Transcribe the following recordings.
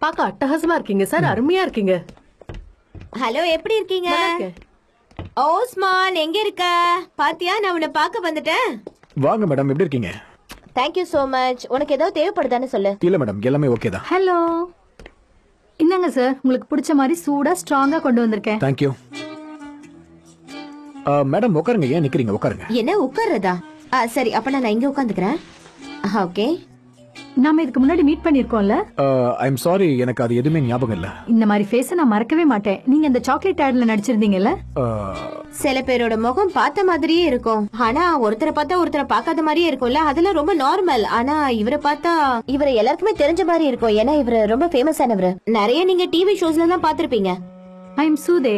பார்க்க அட்டகாசமா இருக்கீங்க சார் அருமையா இருக்கீங்க ஹலோ எப்படி இருக்கீங்க நல்லா இருக்கேன். ஓஸ்மான் எங்க இருக்க பாத்தியா நான் உன்னை பார்க்க வந்துட்டேன் வாங்க மேடம் எப்படி இருக்கீங்க தேங்க்யூ சோ மச் உனக்கு ஏதாவது தேவைப்படுதான்னு சொல்லு இல்ல மேடம் எல்லாமே ஓகே தான் ஹலோ இந்தாங்க சார் உங்களுக்கு பிடிச்ச மாதிரி சூடா ஸ்ட்ராங்கா கொண்டு வந்திருக்கேன் தேங்க்யூ மேடம் உட்காருங்க ஏன் நிக்கிறீங்க உட்காருங்க என்ன உட்கார்றதா ஆ, சரி அப்ப நான் இங்க உட்காந்துக்கிறேன் ஓகே நாம இதுக்கு முன்னாடி மீட் பண்ணிருக்கோம்ல ஐ எம் சாரி எனக்கு அது எதுவுமே ஞாபகம் இல்ல இந்த மாதிரி ஃபேஸ நான் மறக்கவே மாட்டேன் நீங்க இந்த சாக்லேட் ஆட்ல நடிச்சிருந்தீங்கல்ல Uh, சில பேரோட முகம் பார்த்த மாதிரியே இருக்கும் ஆனா ஒருத்தரை பார்த்தா ஒருத்தரை பார்க்காத மாதிரியே இருக்கும்ல அதெல்லாம் ரொம்ப நார்மல் ஆனா இவரை பார்த்தா இவரை எல்லாருக்குமே தெரிஞ்ச மாதிரி இருக்கும் ஏன்னா இவரு ரொம்ப ஃபேமஸ் ஆனவர் நிறைய நீங்க டிவி ஷோஸ்ல தான் பாத்திருப்பீங்க ஐ எம் சூதே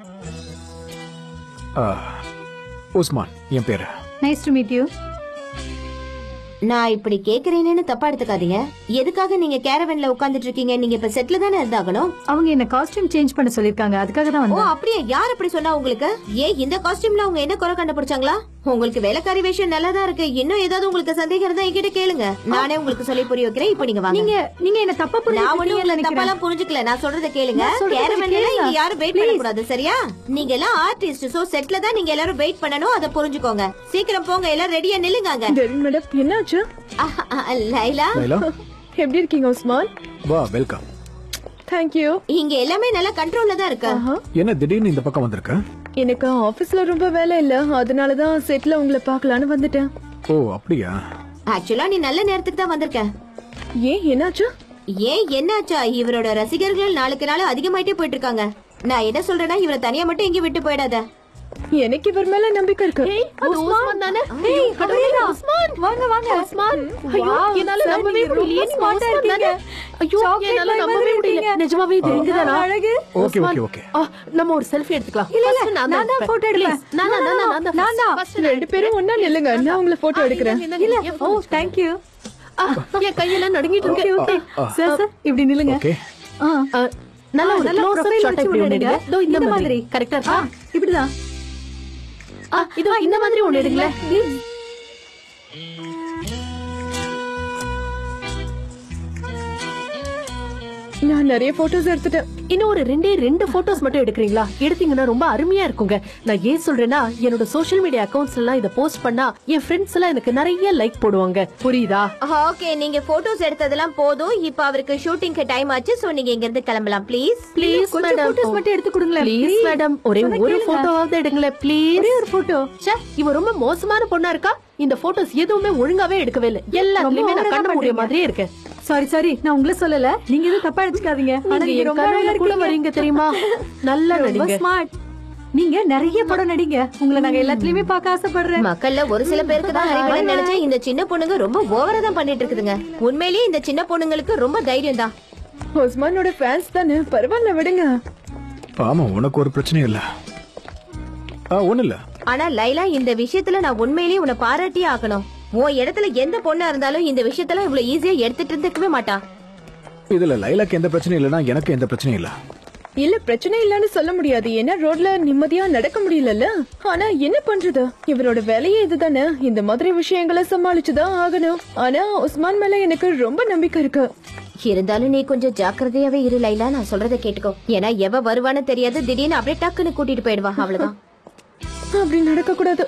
uh, உஸ்மான் என் பேரு நைஸ் டு மீட் யூ நான் இப்படி கேக்குறேன்னு தப்பா எடுத்துக்காதீங்க எதுக்காக நீங்க கேரவன்ல உட்கார்ந்துட்டு இருக்கீங்க நீங்க இப்ப செட்ல தானே இருந்தாகணும் அவங்க என்ன காஸ்டியூம் சேஞ்ச் பண்ண சொல்லிருக்காங்க அதுக்காக தான் ஓ வந்தேன் அப்படியே யார் அப்படி சொன்னா உங்களுக்கு ஏன் இந்த காஸ்டியூம்ல அவங்க என்ன குறை கண்டுபிடிச்சாங்களா உங்களுக்கு வேலைக்காரி விஷயம் நல்லா தான் இருக்கு இன்னும் ஏதாவது உங்களுக்கு சந்தேகம் இருந்தா என்கிட்ட கேளுங்க நானே உங்களுக்கு சொல்லி புரிய வைக்கிறேன் இப்ப நீங்க வாங்க நீங்க நீங்க என்ன தப்பா நான் ஒண்ணும் உங்களை புரிஞ்சுக்கிட்டீங்கன்னு நினைக்கிறேன் தப்பாலாம் புரிஞ்சுக்கல நான் சொல்றத கேளுங்க நான் சொல்றத கேரவன்ல கேளுங்க. இங்க யாரும் வெயிட் பண்ண கூடாது சரியா நீங்க எல்லாம் ஆர்டிஸ்ட் சோ செட்ல தான் நீங்க எல்லாரும் வெயிட் பண்ணணும் அத புரிஞ்சுக்கோங்க சீக்கிரம் போங்க எல்லாம் ரெடியா நில்லுங்க அங்க டெரின் மேடம் என்னாச்சு ஆஹ், ஆஹ், லைலா லைலா எப்படி இருக்கீங்க உஸ்மான் வா வெல்கம் தேங்க்யூ இங்க எல்லாமே நல்லா கண்ட்ரோல்ல தான் இருக்கு என்ன திடீர்னு இந்த பக்கம் வந்திருக்க எனக்கு ஆபீஸ்ல ரொம்ப வேலை இல்ல அதனாலதான் செட்ல உங்களை பார்க்கலான்னு வந்துட்டேன் ஓ அப்படியா ஆக்சுவலா நீ நல்ல நேரத்துக்கு தான் வந்திருக்க ஏன் என்னாச்சு ஏன் என்னாச்சா இவரோட ரசிகர்கள் நாளுக்கு நாள் அதிகமாயிட்டே போயிட்டு இருக்காங்க நான் என்ன சொல்றேன்னா இவரை தனியா மட்டும் எங்கேயும் விட்டு போயிடாத எனக்கு இவர் மேல நம்பிக்கை இருக்கு அது உஸ்மான் தானே ஏய், கடவுளே, உஸ்மான் வாங்க வாங்க உஸ்மான் ஐயோ Wow, என்னால sir, நம்பவே நீங்க முடியல ரொம்ப smart ஆ இருக்கீங்க. ஐயோ Chocolate என்னால boy நம்பவே மாதிரி முடியல இருக்கீங்க. நிஜமாவே இது இங்கதானா அழகு. ஓகே உஸ்மான், ஓகே ஓகே ஆ, நம்ம ஒரு செல்ஃபி எடுத்துக்கலாம் இல்ல இல்ல First நான் தான் எடுப்பேன். போட்டோ எடுப்பேன் Please, நான் தான், நான் தான், நான் தான் நான் தான் first நான் ரெண்டு பேரும் ஒன்னா நில்லுங்க நான் உங்களை போட்டோ எடுக்கிறேன் இல்ல என் ஓ phone தேங்க் யூ ஆ, என் கையெல்லாம் நடுங்கிட்டு ஓகே இருக்கு ஓகே சார் சார் இப்படி நில்லுங்க ஓகே ஆ ஆ, நல்ல ஒரு நல்ல close up profile shot வச்சு இப்படி ஒண்ணு ஒண்ணு எடுங்க. எடுங்க. இதோ இந்த இந்த மாதிரி மாதிரி. கரெக்டா ஆ இருக்கா இப்படிதான் ஆ, இதோ இந்த மாதிரி ஒண்ணு எடுங்களேன் நான் நிறைய போட்டோஸ் எடுத்துட்டேன் இன்னும் ஒரு ரெண்டே ரெண்டு போட்டோஸ் மட்டும் எடுக்கிறீங்களா எடுத்தீங்கன்னா ரொம்ப அருமையா இருக்குங்க நான் ஏன் சொல்றேன்னா என்னோட சோஷியல் மீடியா அக்கவுண்ட்ஸ்ல எல்லாம் இதை போஸ்ட் பண்ணா என் ஃப்ரெண்ட்ஸ் எல்லாம் எனக்கு நிறைய லைக் போடுவாங்க புரியுதா ஓகே நீங்க போட்டோஸ் எடுத்ததெல்லாம் போதும் இப்ப அவருக்கு ஷூட்டிங்க்கு டைம் ஆச்சு சோ நீங்க இங்க இருந்து கிளம்பலாம் ப்ளீஸ் ப்ளீஸ் கொஞ்சம் மேடம் photos மட்டும் எடுத்து கொடுங்களேன் ப்ளீஸ் please. மேடம் ஒரே சொன்னா ஒரு கேளுங்க. போட்டோவாவது எடுங்களேன் ப்ளீஸ் ஒரே ஒரு photo. ச்சே இவ ரொம்ப மோசமான பொண்ணா இருக்கா இந்த போட்டோஸ் எதுவுமே ஒழுங்காவே எடுக்கவே இல்ல எல்லாத்துலயுமே நான் over ஆ கண்ண மூடிய பண்றீங்க. மாதிரியே இருக்கேன் சாரி சாரி நான் உங்களை சொல்லல நீங்க எதுவும் தப்பா எடுத்துக்காதீங்க ஆனா நீங்க நீங்க என் ரொம்ப அழகா கனவுல கூட இருக்கீங்க. வரீங்க தெரியுமா நல்லா ரொம்ப நடிங்க ஸ்மார்ட் நீங்க நிறைய படம் நடிங்க உங்களை நாங்க எல்லாத்துலயுமே பார்க்க ஆசைப்படுறேன் மக்கள்ல ஒரு சில பேருக்கு தான் அறிவுன்னு நினைச்சேன் இந்த சின்ன பொண்ணுங்க ரொம்ப ஓவரா தான் பண்ணிட்டு இருக்குதுங்க உண்மையிலேயே இந்த சின்ன பொண்ணுங்களுக்கு ரொம்ப தைரியம் தான் உஸ்மானோட ஃபேன்ஸ் தானே பரவாயில்ல விடுங்க ஆமா உனக்கு ஒரு பிரச்சனையும் இல்ல ஆ ஒண்ணு இல்ல ஆனா லைலா இந்த விஷயத்துல நான் உண்மையிலேயே உன்னை பாராட்டியே ஆகணும் உன் இடத்துல எந்த பொண்ணா இருந்தாலும் இந்த விஷயத்தெல்லாம் இவ்வளவு ஈஸியா எடுத்துட்டு இருந்திருக்கவே மாட்டா இதுல லைலாக்கு எந்த பிரச்சனையும் இல்லைன்னா எனக்கு எந்த பிரச்சனையும் இல்ல இல்ல பிரச்சனை இல்லன்னு சொல்ல முடியாது ஏன்னா ரோட்ல நிம்மதியா நடக்க முடியலல்ல ஆனா என்ன பண்றது இவரோட வேலையே இதுதானே இந்த மாதிரி விஷயங்களை சமாளிச்சுதான் ஆகணும் ஆனா உஸ்மான் மேல எனக்கு ரொம்ப நம்பிக்கை இருக்கு இருந்தாலும் நீ கொஞ்சம் ஜாக்கிரதையாவே இரு லைலா நான் சொல்றதை கேட்டுக்கோ ஏன்னா எவ வருவான்னு தெரியாது திடீர்னு அப்படியே டக்குன்னு கூட்டிட்டு போயிடுவா அவ்வளவுதான் அப்படி நடக்க கூடாது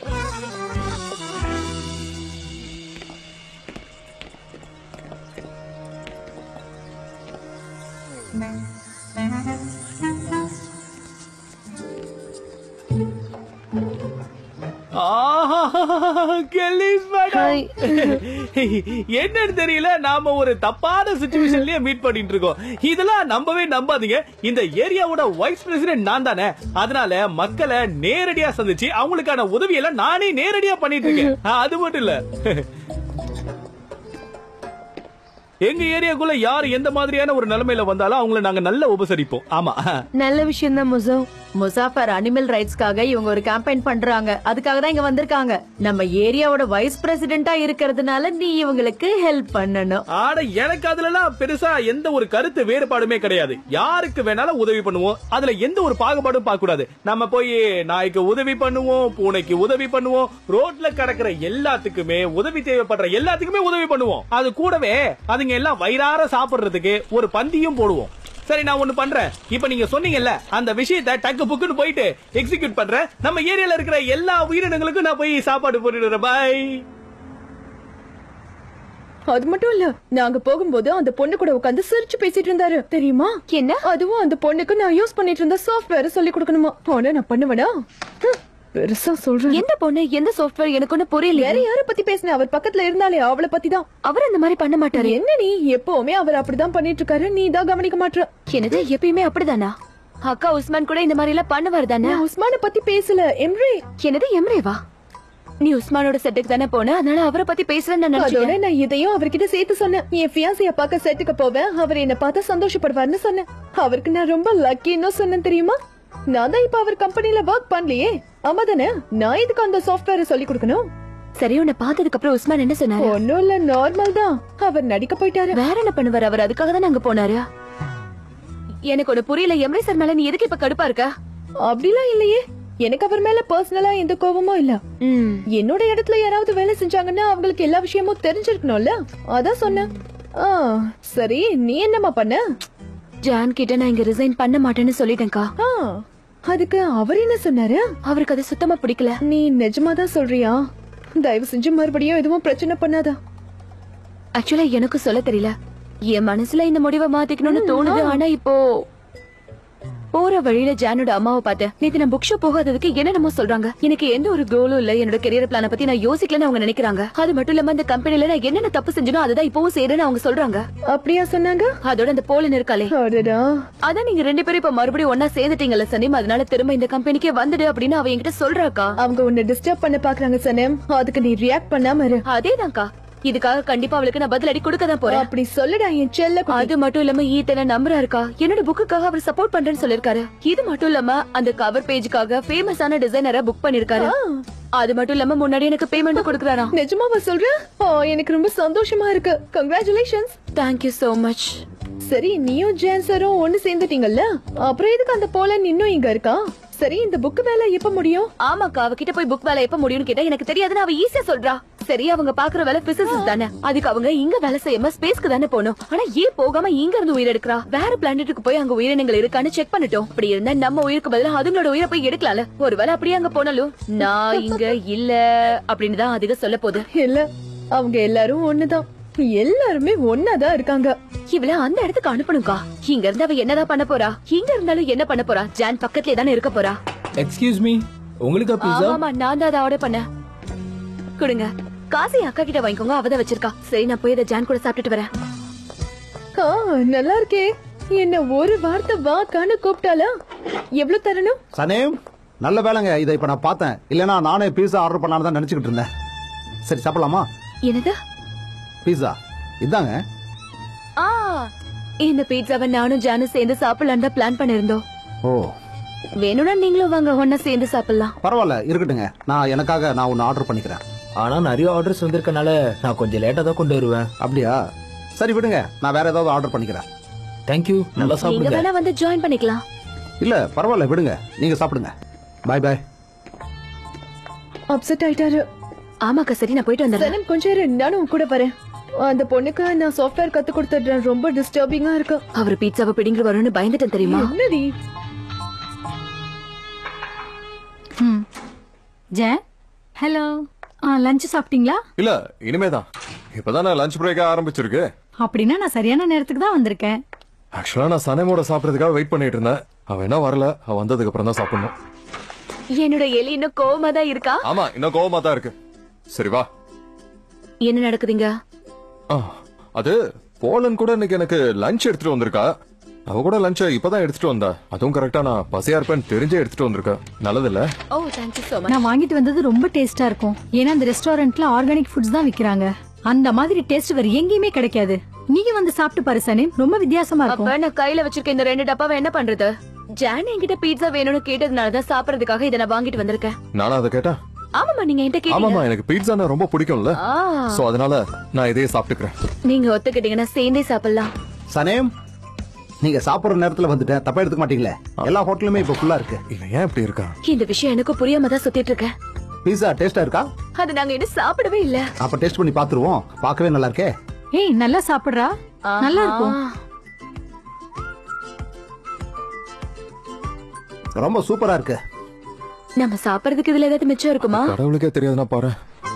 கெல்லிஸ் மேடம் என்னன்னு தெரியல நாம ஒரு தப்பான சுச்சுவேஷன்லயே மீட் பண்ணிட்டு இருக்கோம் இதெல்லாம் நம்பவே நம்பாதீங்க இந்த ஏரியாவோட வைஸ் பிரசிடென்ட் நான் தானே அதனால மக்களை நேரடியா சந்திச்சு அவங்களுக்கான உதவியெல்லாம் நானே நேரடியா பண்ணிட்டு இருக்கேன் ஆ, அது மட்டும் இல்ல எங்க ஏரியாக்குள்ள யார் எந்த மாதிரியான ஒரு நிலைமையில வந்தாலும் அவங்கள நாங்க நல்ல உபசரிப்போம் ஆமா நல்ல விஷயம் தான் முசோ முசாஃபர் அனிமல் ரைட்ஸ்க்காக இவங்க ஒரு கேம்பெயின் பண்றாங்க அதுக்காக தான் இங்க வந்திருக்காங்க நம்ம ஏரியாவோட வைஸ் பிரசிடென்டா இருக்கிறதுனால நீ இவங்களுக்கு ஹெல்ப் பண்ணணும் ஆனா எனக்கு அதுலலாம் பெருசா எந்த ஒரு கருத்து வேறுபாடுமே கிடையாது யாருக்கு வேணாலும் உதவி பண்ணுவோம் அதுல எந்த ஒரு பாகுபாடும் பார்க்க கூடாது நம்ம போய் நாய்க்கு உதவி பண்ணுவோம் பூனைக்கு உதவி பண்ணுவோம் ரோட்ல கிடக்குற எல்லாத்துக்குமே உதவி தேவைப்படுற எல்லாத்துக்குமே உதவி பண்ணுவோம் அது கூடவே அதுங்க எல்லாம் வயிறார சாப்பிடுறதுக்கு ஒரு பந்தியும் போடுவோம் சரி நான் ஒண்ணு பண்றேன் இப்ப நீங்க சொன்னீங்கல்ல அந்த விஷயத்தை டக்கு புக்குன்னு போயிட்டு எக்ஸிக்யூட் பண்றேன் நம்ம ஏரியால இருக்கிற எல்லா உயிரினங்களுக்கும் நான் போய் சாப்பாடு போட்டுடுறேன் பாய் அது மட்டும் இல்ல நாங்க போகும்போது அந்த பொண்ணு கூட உட்கார்ந்து சிரிச்சு பேசிட்டு இருந்தாரு தெரியுமா என்ன அதுவும் அந்த பொண்ணுக்கு நான் யூஸ் பண்ணிட்டு இருந்த சாஃப்ட்வேர் சொல்லி கொடுக்கணுமா ஆனா நான் பண்ணுவேனா ஹம், பெருசா சொல்றேன் எந்த பொண்ணு எந்த சாஃப்ட்வேர் எனக்கு ஒண்ணு புரியல வேற யார பத்தி பேசின அவர் பக்கத்துல இருந்தாலே அவளை பத்தி தான் அவர் அந்த மாதிரி பண்ண மாட்டாரு என்ன நீ எப்பவுமே அவர் அப்படிதான் பண்ணிட்டு இருக்காரு நீ தான் கவனிக்க மாட்ற என்னது எப்பயுமே அப்படிதானா அக்கா உஸ்மான் கூட இந்த மாதிரி எல்லாம் பண்ணுவார் தானே நான் உஸ்மான பத்தி பேசல எம்ரே என்னது எம்ரேவா நீ உஸ்மானோட செட்டுக்கு தானே போன அதனால அவரை பத்தி பேசுறேன்னு நான் அதோட நினைச்சேன் நான் இதையும் அவர்கிட்ட சேர்த்து சொன்னேன் என் ஃபியாசிய பார்க்க செட்டுக்கு போவேன் அவர் என்ன பார்த்தா சந்தோஷப்படுவார்னு சொன்னேன் அவருக்கு நான் ரொம்ப லக்கின்னு சொன்னேன் தெரியுமா நான் தான் இப்ப அவர் கம்பெனில ஒர்க் பண்ணலையே ஆமா தானே நான் இதுக்கு அந்த சாஃப்ட்வேர் சொல்லி கொடுக்கணும் சரி உன்னை பார்த்ததுக்கு அப்புறம் உஸ்மான் என்ன சொன்னாரு ஒன்னும் இல்ல நார்மல் தான் அவர் நடிக்க போயிட்டாரு வேற என்ன பண்ணுவார் அவர் அதுக்காக தான் அங்க போனாரு எனக்கு ஒண்ணு புரியல எம்ரே சார் மேல நீ எதுக்கு இப்ப கடுப்பா இருக்க அப்படிலாம் இல்லையே எனக்கு அவர் மேல பர்சனலா எந்த கோபமும் இல்ல ம் என்னோட இடத்துல யாராவது வேலை செஞ்சாங்கன்னா அவங்களுக்கு எல்லா விஷயமும் தெரிஞ்சிருக்கணும்ல அதான் சொன்னேன் ஆ, சரி நீ என்னம்மா பண்ண ஜான் கிட்ட நான் இங்க ரிசைன் பண்ண மாட்டேன்னு சொல்லிட்டேன்க்கா ஆ, அதுக்கு அவர் என்ன சொன்னாரு அவருக்கு அது சுத்தமா பிடிக்கல நீ நிஜமாதான் சொல்றியா தயவு செஞ்சு மறுபடியும் எதுவும் பிரச்சனை பண்ணாதா ஆக்சுவலா எனக்கு சொல்ல தெரியல என் மனசுல இந்த முடிவை மாத்திக்கணும்னு தோணுது ஆனா இப்போ போற வழியில ஜானோட அம்மாவை பார்த்தேன் நேத்து நான் புக் ஷோ போகாததுக்கு என்னென்னமோ சொல்றாங்க எனக்கு எந்த ஒரு கோலும் இல்ல என்னோட கெரியர் பிளான பத்தி நான் யோசிக்கலன்னு அவங்க நினைக்கிறாங்க அது மட்டும் இல்லாம இந்த கம்பெனில நான் என்னென்ன தப்பு செஞ்சனோ அதுதான் இப்பவும் செய்யறேன்னு அவங்க சொல்றாங்க அப்படியா சொன்னாங்க அதோட அந்த போலன் இருக்காளே அடடா அதான் நீங்க ரெண்டு பேரும் இப்ப மறுபடியும் ஒன்னா சேர்ந்துட்டீங்கல்ல சனீம் அதனால திரும்ப இந்த கம்பெனிக்கே வந்துடு அப்படின்னு அவ என்கிட்ட சொல்றாக்கா அவங்க உன்னை டிஸ்டர்ப் பண்ண பாக்குறாங்க சனம் அதுக்கு நீ ரியாக்ட் பண்ணாம இரு அதேதான்க்கா இதுக்காக கண்டிப்பா அவளுக்கு நான் பதிலடி கொடுக்க தான் போறேன் அப்படி சொல்லுடா என் செல்ல குட்டி. அது மட்டும் இல்லாம ஈத்தன நம்பரா இருக்கா என்னோட புக்குக்காக அவர் சப்போர்ட் பண்றேன்னு சொல்லிருக்காரு இது மட்டும் இல்லாம அந்த கவர் பேஜுக்காக ஃபேமஸான டிசைனரை புக் பண்ணிருக்காரு அது மட்டும் இல்லாம முன்னாடி எனக்கு பேமெண்ட் கொடுக்கறாராம் நிஜமாவா சொல்ற ஆ, எனக்கு ரொம்ப சந்தோஷமா இருக்கு கங்க்ராச்சுலேஷன்ஸ் தேங்க்யூ சோ மச் சரி நீயும் ஜேன்சரும் ஒண்ணு சேர்ந்துட்டீங்கல்ல அப்புறம் எதுக்கு அந்த போலன் இன்னும் இங்க இருக்கா சரி இந்த புக் வேலை எப்ப முடியும் ஆமாக்கா அவகிட்ட போய் புக் வேலை எப்ப முடியும்னு கேட்டா எனக்கு தெரியாதுன்னு அவ ஈஸியா சொல்றா சரி அவங்க பாக்குற வேலை பிசிக்ஸ் தானே அதுக்கு அவங்க இங்க வேலை செய்யாம ஸ்பேஸ்க்கு தானே போகணும் ஆனா ஏன் போகாம இங்க இருந்து உயிரெடுக்கிறா வேற பிளானட்டுக்கு போய் அங்க உயிரினங்கள் இருக்கான்னு செக் பண்ணிட்டோம் அப்படி இருந்தா நம்ம உயிருக்கு பதிலா அதுங்களோட உயிரை போய் எடுக்கலாம்ல ஒருவேளை அப்படியே அங்க போனாலும் நான் இங்க இல்ல அப்படின்னு தான் அதிக சொல்ல போகுது இல்ல அவங்க எல்லாரும் ஒண்ணுதான் எல்லாருமே ஒன்னாதான் இருக்காங்க இவள அந்த இடத்துக்கு அனுப்பணும்க்கா இங்க இருந்து அவ என்னதான் பண்ண போறா இங்க இருந்தாலும் என்ன பண்ண போறா ஜான் பக்கத்துலயே தானே இருக்க போறா எக்ஸ்கியூஸ் மீ உங்களுக்கு பீஸா ஆமாமா நான் தான் அதை ஆர்டர் பண்ணேன் கொடுங்க காசு என் அக்கா கிட்ட வாங்கிக்கோங்க அவதான் வச்சிருக்கா சரி நான் போய் இதை ஜான் கூட சாப்பிட்டுட்டு வரேன் ஆ, நல்லா இருக்கே என்ன ஒரு வார்த்தை வாக்கான்னு கூப்பிட்டாலா எவ்வளவு தரணும் சனேம் நல்ல வேலைங்க இதை இப்ப நான் பார்த்தேன் இல்லனா நானே பீஸா ஆர்டர் பண்ணலாம்னு தான் நினைச்சுக்கிட்டு இருந்தேன் சரி சாப்பிடலாமா என்னது பீஸா இதாங்க ஆ இந்த பீட்சாவை நானும் ஜானும் சேர்ந்து சாப்பிடலாம் தான் பிளான் பண்ணிருந்தோம் ஓ வேணும்னா நீங்களும் வாங்க ஒன்னா சேர்ந்து சாப்பிடலாம் பரவாயில்ல இருக்கட்டுங்க நான் எனக்காக நான் ஒன்னு ஆர்டர் பண்ணிக்கிறேன் ஆனா நிறைய ஆர்டர்ஸ் வந்திருக்கனால நான் கொஞ்சம் லேட்டா தான் கொண்டு வருவேன் அப்படியா சரி விடுங்க நான் வேற ஏதாவது ஆர்டர் பண்ணிக்கிறேன் தேங்க்யூ நல்லா நீங்க சாப்பிடுங்க வேணா வந்து ஜாயின் பண்ணிக்கலாம் இல்ல பரவாயில்ல விடுங்க நீங்க சாப்பிடுங்க பாய் பாய் அப்செட் ஆயிட்டாரு ஆமாக்கா சரி நான் போயிட்டு வந்துடுறேன் சனம் கொஞ்சம் இரு, நானும் உன் கூட வரேன் அந்த பொண்ணுக்கு நான் சாஃப்ட்வேர் கத்து கொடுத்துடுறேன் ரொம்ப டிஸ்டர்பிங்கா இருக்கு அவர் பீட்சாவை பிடிங்கிற வரும்னு பயந்துட்டேன் தெரியுமா என்னடி ம் ஜென் ஹலோ ஆ லஞ்ச் சாப்பிட்டீங்களா இல்ல இனிமேதான் இப்பதான் நான் லஞ்ச் பிரேக் ஆரம்பிச்சிருக்கு அப்படின்னா நான் சரியான நேரத்துக்கு தான் வந்திருக்கேன் ஆக்சுவலா நான் சனமோட சாப்பிடறதுக்காக வெயிட் பண்ணிட்டு இருந்தேன் அவன் என்ன வரல அவ வந்ததுக்கு அப்புறம் தான் சாப்பிடணும் என்னோட எலி இன்னும் கோவமா தான் இருக்கா ஆமா இன்னும் கோவமா தான் இருக்கு சரி வா என்ன நடக்குதுங்க ஆ, அது போலன் கூட இன்னைக்கு எனக்கு லஞ்ச் எடுத்துட்டு வந்திருக்கா அவ கூட லஞ்ச இப்பதான் எடுத்துட்டு வந்தா அதுவும் கரெக்டா நான் பசியா இருப்பேன்னு தெரிஞ்சே எடுத்துட்டு வந்திருக்கா நல்லது இல்ல ஓ தேங்க்யூ சோ மச் நான் வாங்கிட்டு வந்தது ரொம்ப டேஸ்டா இருக்கும் ஏன்னா அந்த ரெஸ்டாரண்ட்ல ஆர்கானிக் ஃபுட்ஸ் தான் விக்கிறாங்க அந்த மாதிரி டேஸ்ட் வேற எங்கேயுமே கிடைக்காது நீங்க வந்து சாப்பிட்டு பாரு சனீம் ரொம்ப வித்தியாசமா இருக்கும் அப்ப நான் கையில வச்சிருக்க இந்த ரெண்டு டப்பாவை என்ன பண்றது ஜான் என்கிட்ட பீட்சா வேணும்னு கேட்டதுனால தான் சாப்பிடறதுக்காக இதை நான் வாங்கிட்டு வந்திருக்கேன் நானும் அதை கேட்டா ஆமாமா நீங்க என்கிட்ட ஆமாமா கேட்டீங்க எனக்கு பீட்சானா ரொம்ப பிடிக்கும்ல ஆ, சோ அதனால நான் இதையே சாப்பிட்டுக்கிறேன் நீங்க ஒத்துக்கிட்டீங்கன்னா சேர்ந்தே சாப்பிடலாம் சனேம் நீங்க சாப்பிடுற நேரத்துல வந்துட்டேன் தப்பா எடுத்துக்க மாட்டீங்களே எல்லா ஹோட்டலுமே இப்ப ஃபுல்லா இருக்கு இவன் ஏன் இப்படி இருக்கா இந்த விஷயம் எனக்கு புரியாம தான் சுத்திட்டு இருக்கேன் பீஸா டேஸ்டா இருக்கா அது நாங்க இன்னும் சாப்பிடவே இல்ல அப்ப டேஸ்ட் பண்ணி பாத்துருவோம் பார்க்கவே நல்லா இருக்கே ஏய் நல்லா சாப்பிடுறா நல்லா இருக்கும் ஆ. ரொம்ப சூப்பரா இருக்கு நம்ம சாப்பிடறதுக்கு இதுல ஏதாவது மிச்சம் இருக்குமா கடவுளுக்கே தெரியாதுன்னா பாரு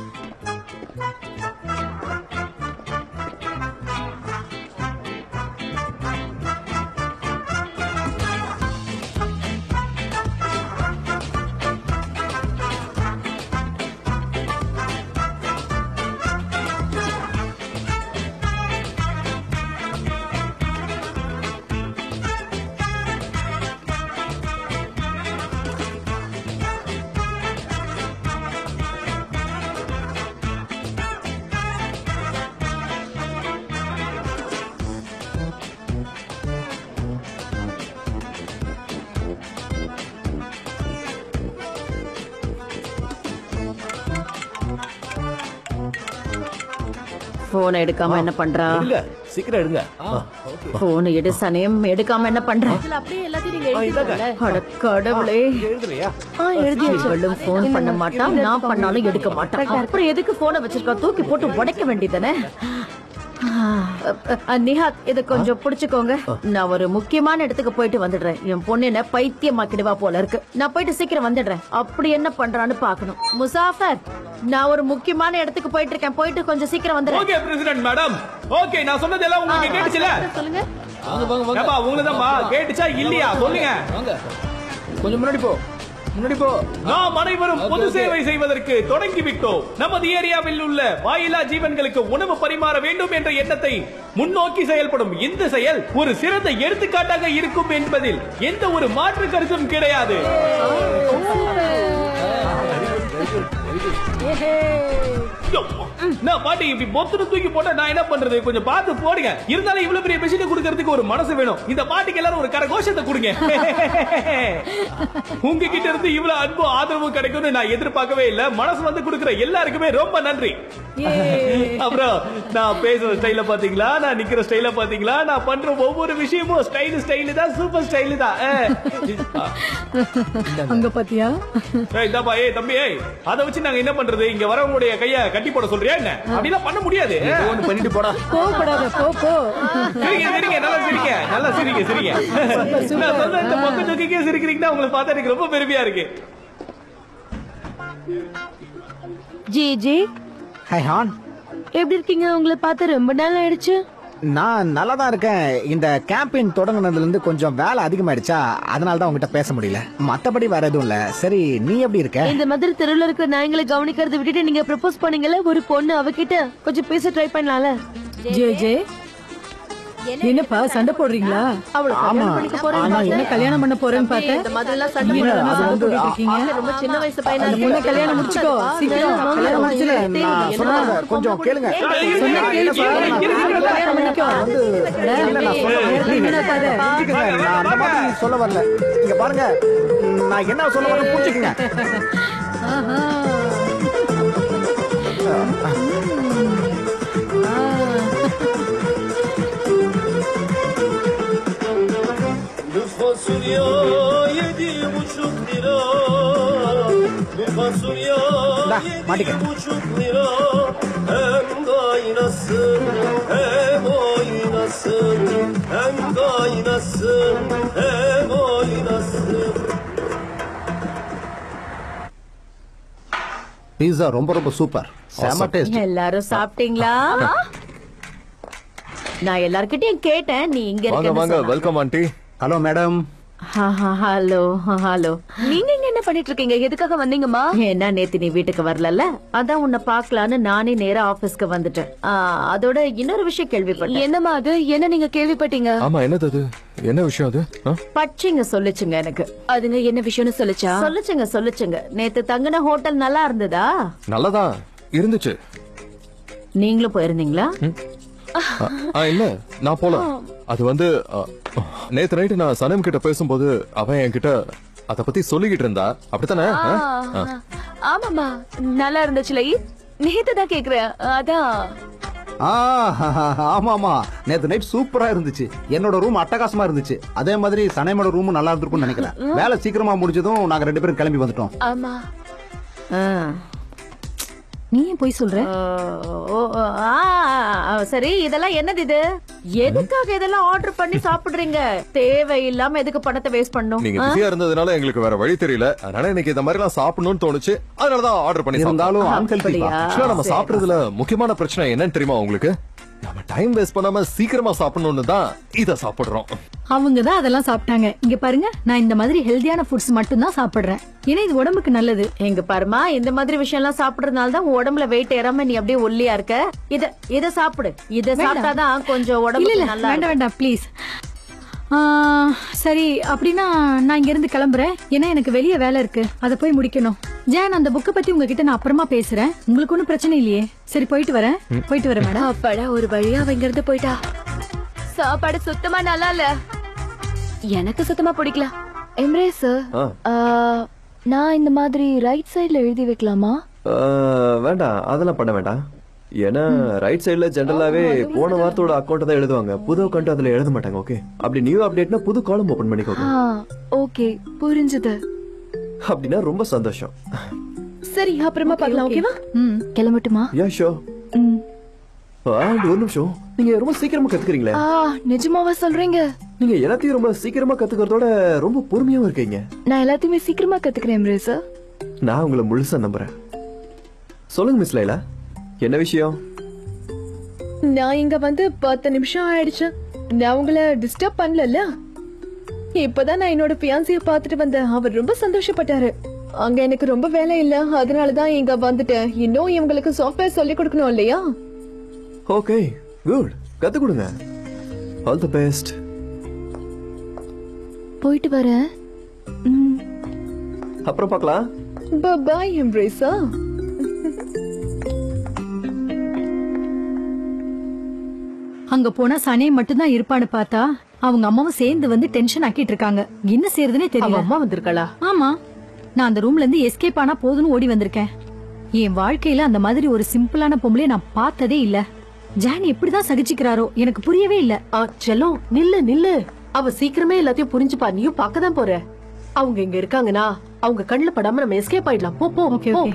போன் எடுக்காம என்ன பண்றா எடுங்க சீக்கிரம் எடுங்க போன் எடு சனேம் எடுக்காம என்ன பண்ற அப்படியே எல்லாத்தையும் நீங்க இதாங்க. அட கடவுளே எழுதுறியா இவளும் போன் பண்ண மாட்டான் நான் பண்ணாலும் எடுக்க மாட்டான் அப்புறம் எதுக்கு போனை வச்சிருக்கா தூக்கி போட்டு உடைக்க வேண்டியதானே நிஹாத் இத கொஞ்சம் புடிச்சுக்கோங்க நான் ஒரு முக்கியமான இடத்துக்கு போயிட்டு வந்துடுறேன் என் பொண்ணு என்ன பைத்தியமாக்கிடுவா போல இருக்கு நான் போயிட்டு சீக்கிரம் வந்துடுறேன் அப்படி என்ன பண்றான்னு பாக்கணும் முசாஃபர் நான் ஒரு முக்கியமான இடத்துக்கு போயிட்டு இருக்கேன் போயிட்டு கொஞ்சம் சீக்கிரம் வந்துடுறேன் ஓகே பிரசிடென்ட் மேடம் ஓகே நான் சொன்னதெல்லாம் உங்களுக்கு கேட்டுச்சுல சொல்லுங்க வாங்க வாங்க வாங்க ஏப்பா உங்களுதாம்மா கேட்டுச்சா இல்லையா சொல்லுங்க வாங்க கொஞ்சம் முன்னாடி போ முன்னாடி போ நாம் அனைவரும் பொது okay. சேவை செய்வதற்கு தொடங்கி விட்டோம் நமது ஏரியாவில் உள்ள வாயிலா ஜீவன்களுக்கு உணவு பரிமாற வேண்டும் என்ற எண்ணத்தை முன்னோக்கி செயல்படும் இந்த செயல் ஒரு சிறந்த எடுத்துக்காட்டாக இருக்கும் என்பதில் எந்த ஒரு மாற்று கருத்தும் கிடையாது நான் பாட்டி இப்படி பொத்துன்னு தூக்கி போட்டா நான் என்ன பண்றது கொஞ்சம் பார்த்து போடுங்க இருந்தாலும் இவ்வளவு பெரிய மிஷினை கொடுக்கறதுக்கு ஒரு மனசு வேணும் இந்த பாட்டிக்கு எல்லாரும் ஒரு கரகோஷத்தை கொடுங்க உங்ககிட்ட இருந்து இவ்வளவு அன்பு ஆதரவு கிடைக்கும்னு நான் எதிர்பார்க்கவே இல்ல மனசு வந்து கொடுக்கிற எல்லாருக்குமே ரொம்ப நன்றி அப்புறம் நான் பேசுற ஸ்டைல பாத்தீங்களா நான் நிக்கிற ஸ்டைல பாத்தீங்களா நான் பண்ற ஒவ்வொரு விஷயமும் ஸ்டைல் ஸ்டைல் தான் சூப்பர் ஸ்டைல் தான் அஹ். அங்க பாத்தியா ஏய் இந்தாப்பா ஏய் தம்பி ஏய் அத வச்சு நாங்க என்ன பண்றது இங்க வரவங்களுடைய கைய கட்டி போட சொல்றியா என்ன அப்படிலாம் பண்ண முடியாது ஒண்ணு பண்ணிட்டு போடா கோவப்படாத போ போ சிரிங்க சிரிங்க நல்லா சிரிங்க நல்லா சிரிங்க சிரிங்க நான் சொன்ன இந்த பக்கம் தூக்கிக்கே சிரிக்கிறீங்கன்னா உங்களை பார்த்தா எனக்கு ரொம்ப பெருமையா இருக்கு ஜி ஜி ஹாய் ஹான் எப்படி இருக்கீங்க உங்களை பார்த்து ரொம்ப நாள் ஆயிடுச்சு நான் நல்லா தான் இருக்கேன் இந்த கேம்பெயின் தொடங்குனதுல இருந்து கொஞ்சம் வேலை அதிகமாயிடுச்சா அதனால தான் உங்ககிட்ட பேச முடியல மத்தபடி வேற எதுவும் இல்ல சரி நீ எப்படி இருக்க இந்த மாதிரி தெருவுல இருக்கிற நாய்களை கவனிக்கிறத விட்டுட்டு நீங்க ப்ரப்போஸ் பண்ணீங்கல்ல ஒரு பொண்ணு அவகிட்ட கொஞ்சம் பேச ட்ரை பண்ணலாம்ல ஜே ஜே என்னப்பா சண்டை போடுறீங்களா அவளை ஆமா கல்யாணம் பண்ணிக்க போறேன்னு ஆனா பார்த்தேன். என்ன கல்யாணம் பண்ண போறேன்னு தம்பி, பார்த்தேன் இந்த மாதிரி எல்லாம் சண்டை நீங்க போடாம தான் அது சண்டை வந்து, போட்டுட்டு இருக்கீங்க பார்க்க ரொம்ப சின்ன வயசு பையனா அந்த பொண்ணை கல்யாணம் முடிச்சுக்கோ சீக்கிரம் கல்யாணம் முடிச்சிரு நான் சொல்றத கொஞ்சம் கேளுங்க சொன்னா கேளுப்பா. கல்யாணம் பண்ணிக்கோ இல்ல, நான் சொல்ல வரேன். புரிஞ்சுக்கங்க, நான் அந்த மாதிரி சொல்ல வரல இங்க பாருங்க நான் என்ன சொல்ல வரேன் புரிஞ்சுக்கங்க ஆஹா. Bu fasulye yedi buçuk lira Bu fasulye Da, yedi மாட்டிக்க. buçuk lira Hem kaynasın hem oynasın Hem kaynasın hem oynasın பீஸா ரொம்ப ரொம்ப சூப்பர் செம டேஸ்ட் எல்லாரும் சாப்பிட்டீங்களா நான் எல்லார்கிட்டயும் கேட்டேன் நீ இங்க வாங்க வாங்க இருக்க welcome aunty hello madam hello hello நீங்க இங்க என்ன பண்ணிட்டு இருக்கீங்க எதுக்காக வந்தீங்கம்மா ஏன்னா நேத்து நீ வீட்டுக்கு வரலல்ல அதான் உன்னை பார்க்கலான்னு நானே நேரா ஆபீஸ்க்கு வந்துட்டேன் ஆ, அதோட இன்னொரு விஷயம் கேள்விப்பட்டேன் என்னம்மா அது என்ன நீங்க கேள்விப்பட்டீங்க ஆமா என்னது அது என்ன விஷயம் அது ஆ? பட்சிங்க சொல்லுச்சுங்க எனக்கு அதுங்க என்ன விஷயம்னு சொல்லுச்சா சொல்லுச்சுங்க சொல்லுச்சுங்க நேத்து தங்குன ஹோட்டல் நல்லா இருந்ததா நல்லதான் இருந்துச்சு நீங்களும் போயிருந்தீங்களா ஆ, ஆ, இல்ல நான் போல அது வந்து ஆ, நேத்து நைட்டு நான் சனம் கிட்ட பேசும்போது அவன் என்கிட்ட அத பத்தி சொல்லிக்கிட்டு இருந்தா அப்படித்தானே ஆ? ஆ. ஆமாமா நல்லா இருந்துச்சுல நேத்து தான் கேக்குறேன் அதான் ஆ ஆமா ஆமா நேத்து நைட் சூப்பரா இருந்துச்சு என்னோட ரூம் அட்டகாசமா இருந்துச்சு அதே மாதிரி சனைமோட ரூமும் நல்லா இருந்திருக்கும்னு நினைக்கிறேன் வேலை சீக்கிரமா முடிஞ்சதும் நாங்க ரெண்டு பேரும் கிளம்பி வந்துட்டோம் ஆமா ஆ. நீ ஏன் போய் சொல்ற ஓ, ஓ, ஆ, ஆ, சரி இதெல்லாம் என்னது இது எதுக்காக இதெல்லாம் ஆர்டர் பண்ணி சாப்பிடுறீங்க தேவையில்லாம எதுக்கு பணத்தை வேஸ்ட் பண்ணும் நீங்க ஆ? பிஸியா இருந்ததுனால எங்களுக்கு வேற வழி தெரியல அதனால இன்னைக்கு இந்த மாதிரி எல்லாம் சாப்பிடணும்னு தோணுச்சு அதனாலதான் ஆர்டர் பண்ணி இருந்தாலும் unhealthy அப்படியா? பா. ஆக்சுவலா நம்ம சரி. சாப்பிடுறதுல முக்கியமான பிரச்சனை என்னன்னு தெரியுமா உங்களுக்கு நம்ம டைம் வேஸ்ட் பண்ணாம சீக்கிரமா சாப்பிடணும்னு தான் இத சாப்பிடுறோம் அவங்க தான் அதெல்லாம் சாப்பிட்டாங்க இங்க பாருங்க நான் இந்த மாதிரி ஹெல்தியான ஃபுட்ஸ் மட்டும் தான் சாப்பிடுறேன் ஏன்னா இது உடம்புக்கு நல்லது எங்க பாருமா இந்த மாதிரி விஷயம் எல்லாம் சாப்பிடுறதுனால தான் உன் உடம்புல வெயிட் ஏறாம நீ அப்படியே ஒல்லியா இருக்க இத இத சாப்பிடு இத வேண்டாம். சாப்பிட்டாதான் கொஞ்சம் இல்ல உடம்புக்கு இல்ல நல்லா வேண்டாம் வேண்டாம் ப்ளீஸ் சரி அப்படின்னா நான் இங்க இருந்து கிளம்புறேன் ஏன்னா எனக்கு வெளியே வேலை இருக்கு அதை போய் முடிக்கணும் ஜான் அந்த புக்கை பத்தி உங்ககிட்ட நான் அப்புறமா பேசுறேன் உங்களுக்கு ஒன்றும் பிரச்சனை இல்லையே சரி போயிட்டு வரேன் போயிட்டு வரேன் மேடம் அப்பாடா ஒரு வழியா அவ இங்க இருந்து போயிட்டா சாப்பாடு சுத்தமா நல்லா இல்ல எனக்கு சுத்தமா பிடிக்கல எம்ரே சார் நான் இந்த மாதிரி ரைட் சைடுல எழுதி வைக்கலாமா வேண்டாம் அதெல்லாம் பண்ண வேண்டாம் ஏன்னா ரைட் சைடுல ஜென்ரலாவே போன வாரத்தோட அக்கௌண்ட் தான் எழுதுவாங்க புது அக்கௌண்ட் அதுல எழுத மாட்டாங்க ஓகே அப்படி நியூ அப்டேட்னா புது காலம் ஓபன் பண்ணிக்கோங்க ஓகே புரிஞ்சுது அப்படின்னா ரொம்ப சந்தோஷம் சரி அப்புறமா பார்க்கலாம் ஓகேவா ம் கிளம்பட்டுமா யா ஷோ ம் ஒரு நிமிஷம் நீங்க ரொம்ப சீக்கிரமா கத்துக்கிறீங்களே ஆ நிஜமாவா சொல்றீங்க நீங்க எல்லாத்தையும் ரொம்ப சீக்கிரமா கத்துக்கிறதோட ரொம்ப பொறுமையாவும் இருக்கீங்க நான் எல்லாத்தையுமே சீக்கிரமா கத்துக்கிறேன் எம்ரே சார் நான் உங்களை முழுசா நம்புறேன் சொல்லுங்க மிஸ் லைலா என்ன விஷயம் நான் இங்க வந்து பத்து நிமிஷம் ஆயிடுச்சு நான் உங்களை டிஸ்டர்ப் பண்ணல இப்பதான் நான் என்னோட பியான்சிய பாத்துட்டு வந்தேன் அவர் ரொம்ப சந்தோஷப்பட்டாரு அங்க எனக்கு ரொம்ப வேலை இல்ல அதனாலதான் இங்க வந்துட்டேன் இன்னும் இவங்களுக்கு சாஃப்ட்வேர் சொல்லி கொடுக்கணும் இல்லையா ஓகே குட் கத்து கொடுங்க ஆல் தி பெஸ்ட் போயிட்டு வரேன் அப்புறம் பார்க்கலாம் பாய் எம்ப்ரேஸா அங்க போனா சனே மட்டும்தான் இருப்பான்னு பார்த்தா அவங்க அம்மாவும் சேர்ந்து வந்து டென்ஷன் ஆக்கிட்டு இருக்காங்க என்ன செய்யறதுனே அவ தெரியல அம்மா வந்திருக்காளா ஆமா நான் அந்த ரூம்ல இருந்து எஸ்கேப் ஆனா போதும்னு ஓடி வந்திருக்கேன் என் வாழ்க்கையில அந்த மாதிரி ஒரு சிம்பிளான பொம்பளைய நான் பார்த்ததே இல்ல ஜான் எப்படிதான் சகிச்சுக்கிறாரோ எனக்கு புரியவே இல்ல ஆ, செல்லம் நில்லு நில்லு அவ சீக்கிரமே எல்லாத்தையும் புரிஞ்சுப்பா நீயும் பார்க்க தான் போற அவங்க இங்க இருக்காங்கன்னா அவங்க கண்ணுல படாம நம்ம எஸ்கேப் ஆயிடலாம் போ போ ஓகே போ. ஓகே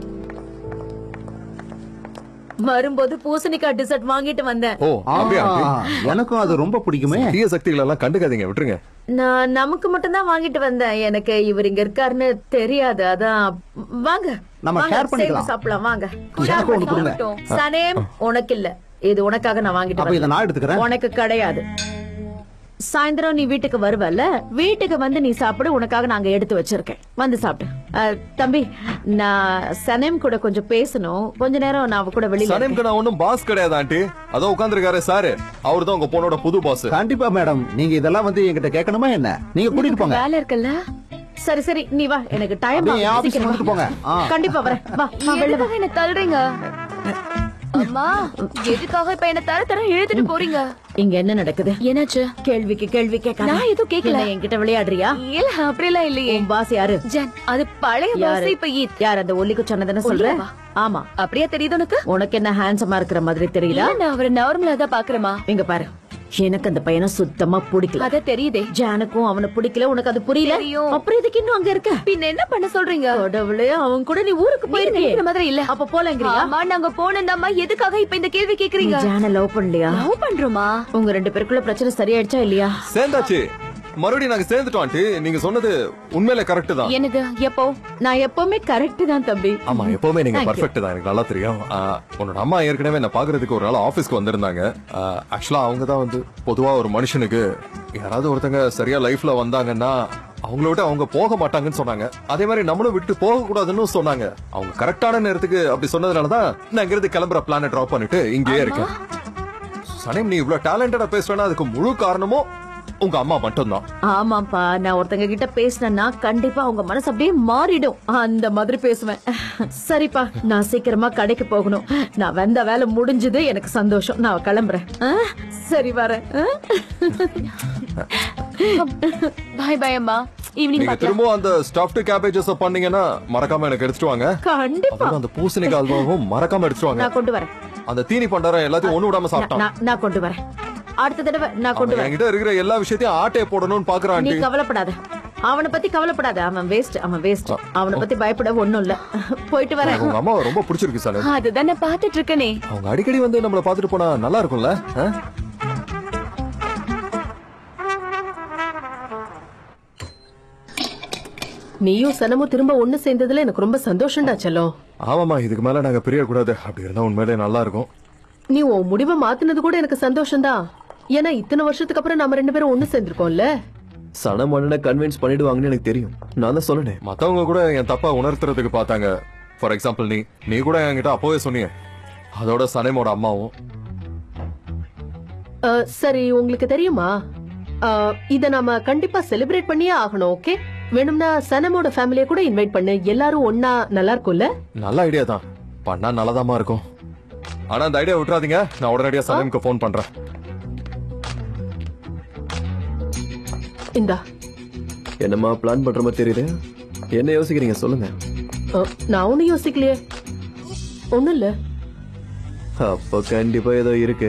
வரும்போது பூசணிக்காய் டிசர்ட் வாங்கிட்டு வந்தேன் ஓ அப்படியா ஆ, எனக்கும் அது ரொம்ப பிடிக்குமே தீய சக்திகள் எல்லாம் கண்டுக்காதீங்க விட்டுருங்க நான் நமக்கு மட்டும் தான் வாங்கிட்டு வந்தேன் எனக்கு இவர் இங்க இருக்காருன்னு தெரியாது அதான் வாங்க நம்ம வாங்க, share பண்ணிக்கலாம். சேர்ந்து சாப்பிடலாம் வாங்க எனக்கு ஒண்ணு கொடுங்க. சாப்பிட்டோம். சனேம் உனக்கு இல்ல இது உனக்காக நான் வாங்கிட்டு அப்ப இதை வந்தேன். நான் எடுத்துக்கிறேன் உனக்கு கிடையாது சாயந்தரம் நீ வீட்டுக்கு வருவல்ல வீட்டுக்கு வந்து நீ சாப்பிடு உனக்காக நாங்க எடுத்து வச்சிருக்கேன் வந்து சாப்பிடு அஹ், தம்பி நான் சனேம் கூட கொஞ்சம் பேசணும் கொஞ்ச நேரம் நான் அவ கூட வெளியில இருக்கேன். சனேம்க்கு நான் ஒன்னும் பாஸ் கிடையாது ஆண்டி அதோ உட்காந்துருக்காரு சாரு அவரு தான் உங்க பொண்ணோட புது பாஸ் கண்டிப்பா மேடம் நீங்க இதெல்லாம் வந்து என்கிட்ட கேட்கணுமா என்ன நீங்க கூட்டிட்டு போங்க வேலை இருக்குல்ல சரி சரி நீ வா எனக்கு டைம் அப்படியே என் ஆபீஸ்க்கு வந்துட்டு போங்க ஆ. கண்டிப்பா வரேன் வா வா, வெளில வா எதுக்காக என்ன தள்ளுறீங்க அம்மா எதுக்காக இப்ப என்ன தர தர இழுத்துட்டு போறீங்க இங்க என்ன நடக்குது என்னாச்சு கேள்விக்கு கேள்வி கேட்க நான் எதுவும் கேட்கல. என்கிட்ட விளையாடுறியா இல்ல அப்படிலாம் இல்லையே உன் பாஸ் யாரு ஜன் அது பழைய யாரு? பாஸ் இப்ப ஈத் யார் அந்த ஒல்லிக்கு சொன்னதுன்னு சொல்ற ஒல்லியாவா? ஆமா அப்படியே தெரியுது உனக்கு உனக்கு என்ன ஹேண்ட்ஸமா இருக்கிற மாதிரி தெரியல இல்ல நான் அவரை நார்மலா தான் பாக்குறேமா இங்க பாரு எனக்கு அந்த பையனை சுத்தமா பிடிக்கல அத தெரியுதே ஜானுக்கும் அவனை பிடிக்கல உனக்கு அது புரியல தெரியும். அப்புறம் இதுக்கு இன்னும் அங்க இருக்க பின்ன என்ன பண்ண சொல்றீங்க கடவுளே அவன் கூட நீ ஊருக்கு நீங்க போயிருக்கிய நினைக்கிற மாதிரி இல்ல அப்ப போலங்கிறியா ஆமா நாங்க போனோம்மா எதுக்காக இப்ப இந்த கேள்வி நீ கேக்குறீங்க ஜான லவ் பண்ணலையா லவ் பண்றோமா உங்க ரெண்டு பேருக்குள்ள பிரச்சனை சரியாயிடுச்சா இல்லையா சேர்ந்தாச்சு மறுபடியும் நாங்க சேர்ந்துட்டோம் ஆண்டி நீங்க சொன்னது உண்மையில கரெக்ட் தான் என்னது எப்போ நான் எப்பவுமே கரெக்ட் தான் தம்பி ஆமா எப்பவுமே நீங்க Thank you. பர்ஃபெக்ட் தான் எனக்கு நல்லா தெரியும் ஆ, உன்னோட அம்மா ஏற்கனவே என்ன பாக்குறதுக்கு ஒரு நாள் ஆபீஸ்க்கு வந்திருந்தாங்க ஆக்சுவலா அவங்க தான் வந்து பொதுவா ஒரு மனுஷனுக்கு யாராவது ஒருத்தங்க சரியா லைஃப்ல வந்தாங்கன்னா அவங்கள விட்டு அவங்க போக மாட்டாங்கன்னு சொன்னாங்க அதே மாதிரி நம்மளும் விட்டு போக கூடாதுன்னு சொன்னாங்க அவங்க கரெக்டான நேரத்துக்கு அப்படி சொன்னதுனால தான் நான் இங்கிருந்து கிளம்புற பிளானை டிராப் பண்ணிட்டு இங்கேயே இருக்கேன் சனேம் நீ இவ்வளவு டேலண்டடா பேசுறேன்னா அதுக்கு முழு காரணமும் உங்க அம்மா மட்டும்தான் ஆமாப்பா நான் ஒருத்தங்க கிட்ட பேசினேன்னா கண்டிப்பா அவங்க மனசு அப்படியே மாறிடும் அந்த மாதிரி பேசுவேன் சரிப்பா நான் சீக்கிரமா கடைக்கு போகணும் நான் வந்த வேலை முடிஞ்சது எனக்கு சந்தோஷம் நான் கிளம்புறேன் ஆ? சரி வரேன் ஆ? பாய் பாய் அம்மா ஈவினிங் நீங்க பாக்கலாம் திரும்பவும் அந்த ஸ்டஃப்டு கேபேஜஸ் பண்ணீங்கன்னா மறக்காம எனக்கு எடுத்துட்டு வாங்க கண்டிப்பா அப்புறம் அந்த பூசணிக்காய் அல்வாவும் மறக்காம எடுத்துட்டு வாங்க நான் கொண்டு வரேன் அந்த தீனி பண்டாரம் எல்லாத்தையும் ஒண்ணு விடாம சாப்பிட்டான் நான் நான் கொண்டு வரேன் அடுத்த தடவை நான் கொண்டு அவன் வரேன் என்கிட்ட இருக்கிற எல்லா விஷயத்தையும் ஆட்டையை போடணும்னு பாக்குறான் நீ ஆண்டி கவலைப்படாத அவனை பத்தி கவலைப்படாத அவன் வேஸ்ட் அவன் வேஸ்ட் அவனை பத்தி பயப்பட ஒண்ணும் இல்ல போயிட்டு வரேன் எனக்கு உங்க அம்மாவை ரொம்ப பிடிச்சிருக்கு சார் அதுதான் நான் பாத்துட்டு இருக்கனே அவங்க அடிக்கடி வந்து நம்மள பாத்துட்டு போனா நல்லா இருக்கும்ல ஆ? நீயும் சனமும் திரும்ப ஒண்ணு சேர்ந்ததுல எனக்கு ரொம்ப சந்தோஷம்டா செல்லம் ஆமாமா இதுக்கு மேல நாங்க பிரியக்கூடாது அப்படி இருந்தா உண்மையிலே நல்லா இருக்கும் நீ உன் முடிவை மாத்தினது கூட எனக்கு சந்தோஷம்தான் ஏன்னா இத்தனை வருஷத்துக்கு அப்புறம் நம்ம ரெண்டு பேரும் ஒண்ணு சேர்ந்திருக்கோம்ல சனம் அண்ணனை கன்வின்ஸ் பண்ணிடுவாங்கன்னு எனக்கு தெரியும் நான் தான் சொன்னேன் மத்தவங்க கூட என் தப்பா உணர்த்துறதுக்கு பார்த்தாங்க ஃபார் எக்ஸாம்பிள் நீ நீ கூட என்கிட்ட அப்போவே சொன்னீங்க அதோட சனைமோட அம்மாவும் அஹ், சரி உங்களுக்கு தெரியுமா அஹ், இத நாம கண்டிப்பா செலிப்ரேட் பண்ணியே ஆகணும் ஓகே வேணும்னா சனமோட ஃபேமிலிய கூட இன்வைட் பண்ணு எல்லாரும் ஒன்னா நல்லா இருக்கும்ல நல்ல ஐடியா தான் பண்ணா நல்லதாமா இருக்கும் ஆனா அந்த ஐடியா விட்டுறாதீங்க நான் உடனடியா சலீமுக்கு ஃபோன் பண்றேன் இந்தா என்னம்மா பிளான் பண்ற மாதிரி தெரியுது என்ன யோசிக்கிறீங்க சொல்லுங்க அஹ், நான் ஒண்ணும் யோசிக்கலையே ஒண்ணும் இல்ல அப்போ கண்டிப்பா ஏதோ இருக்கு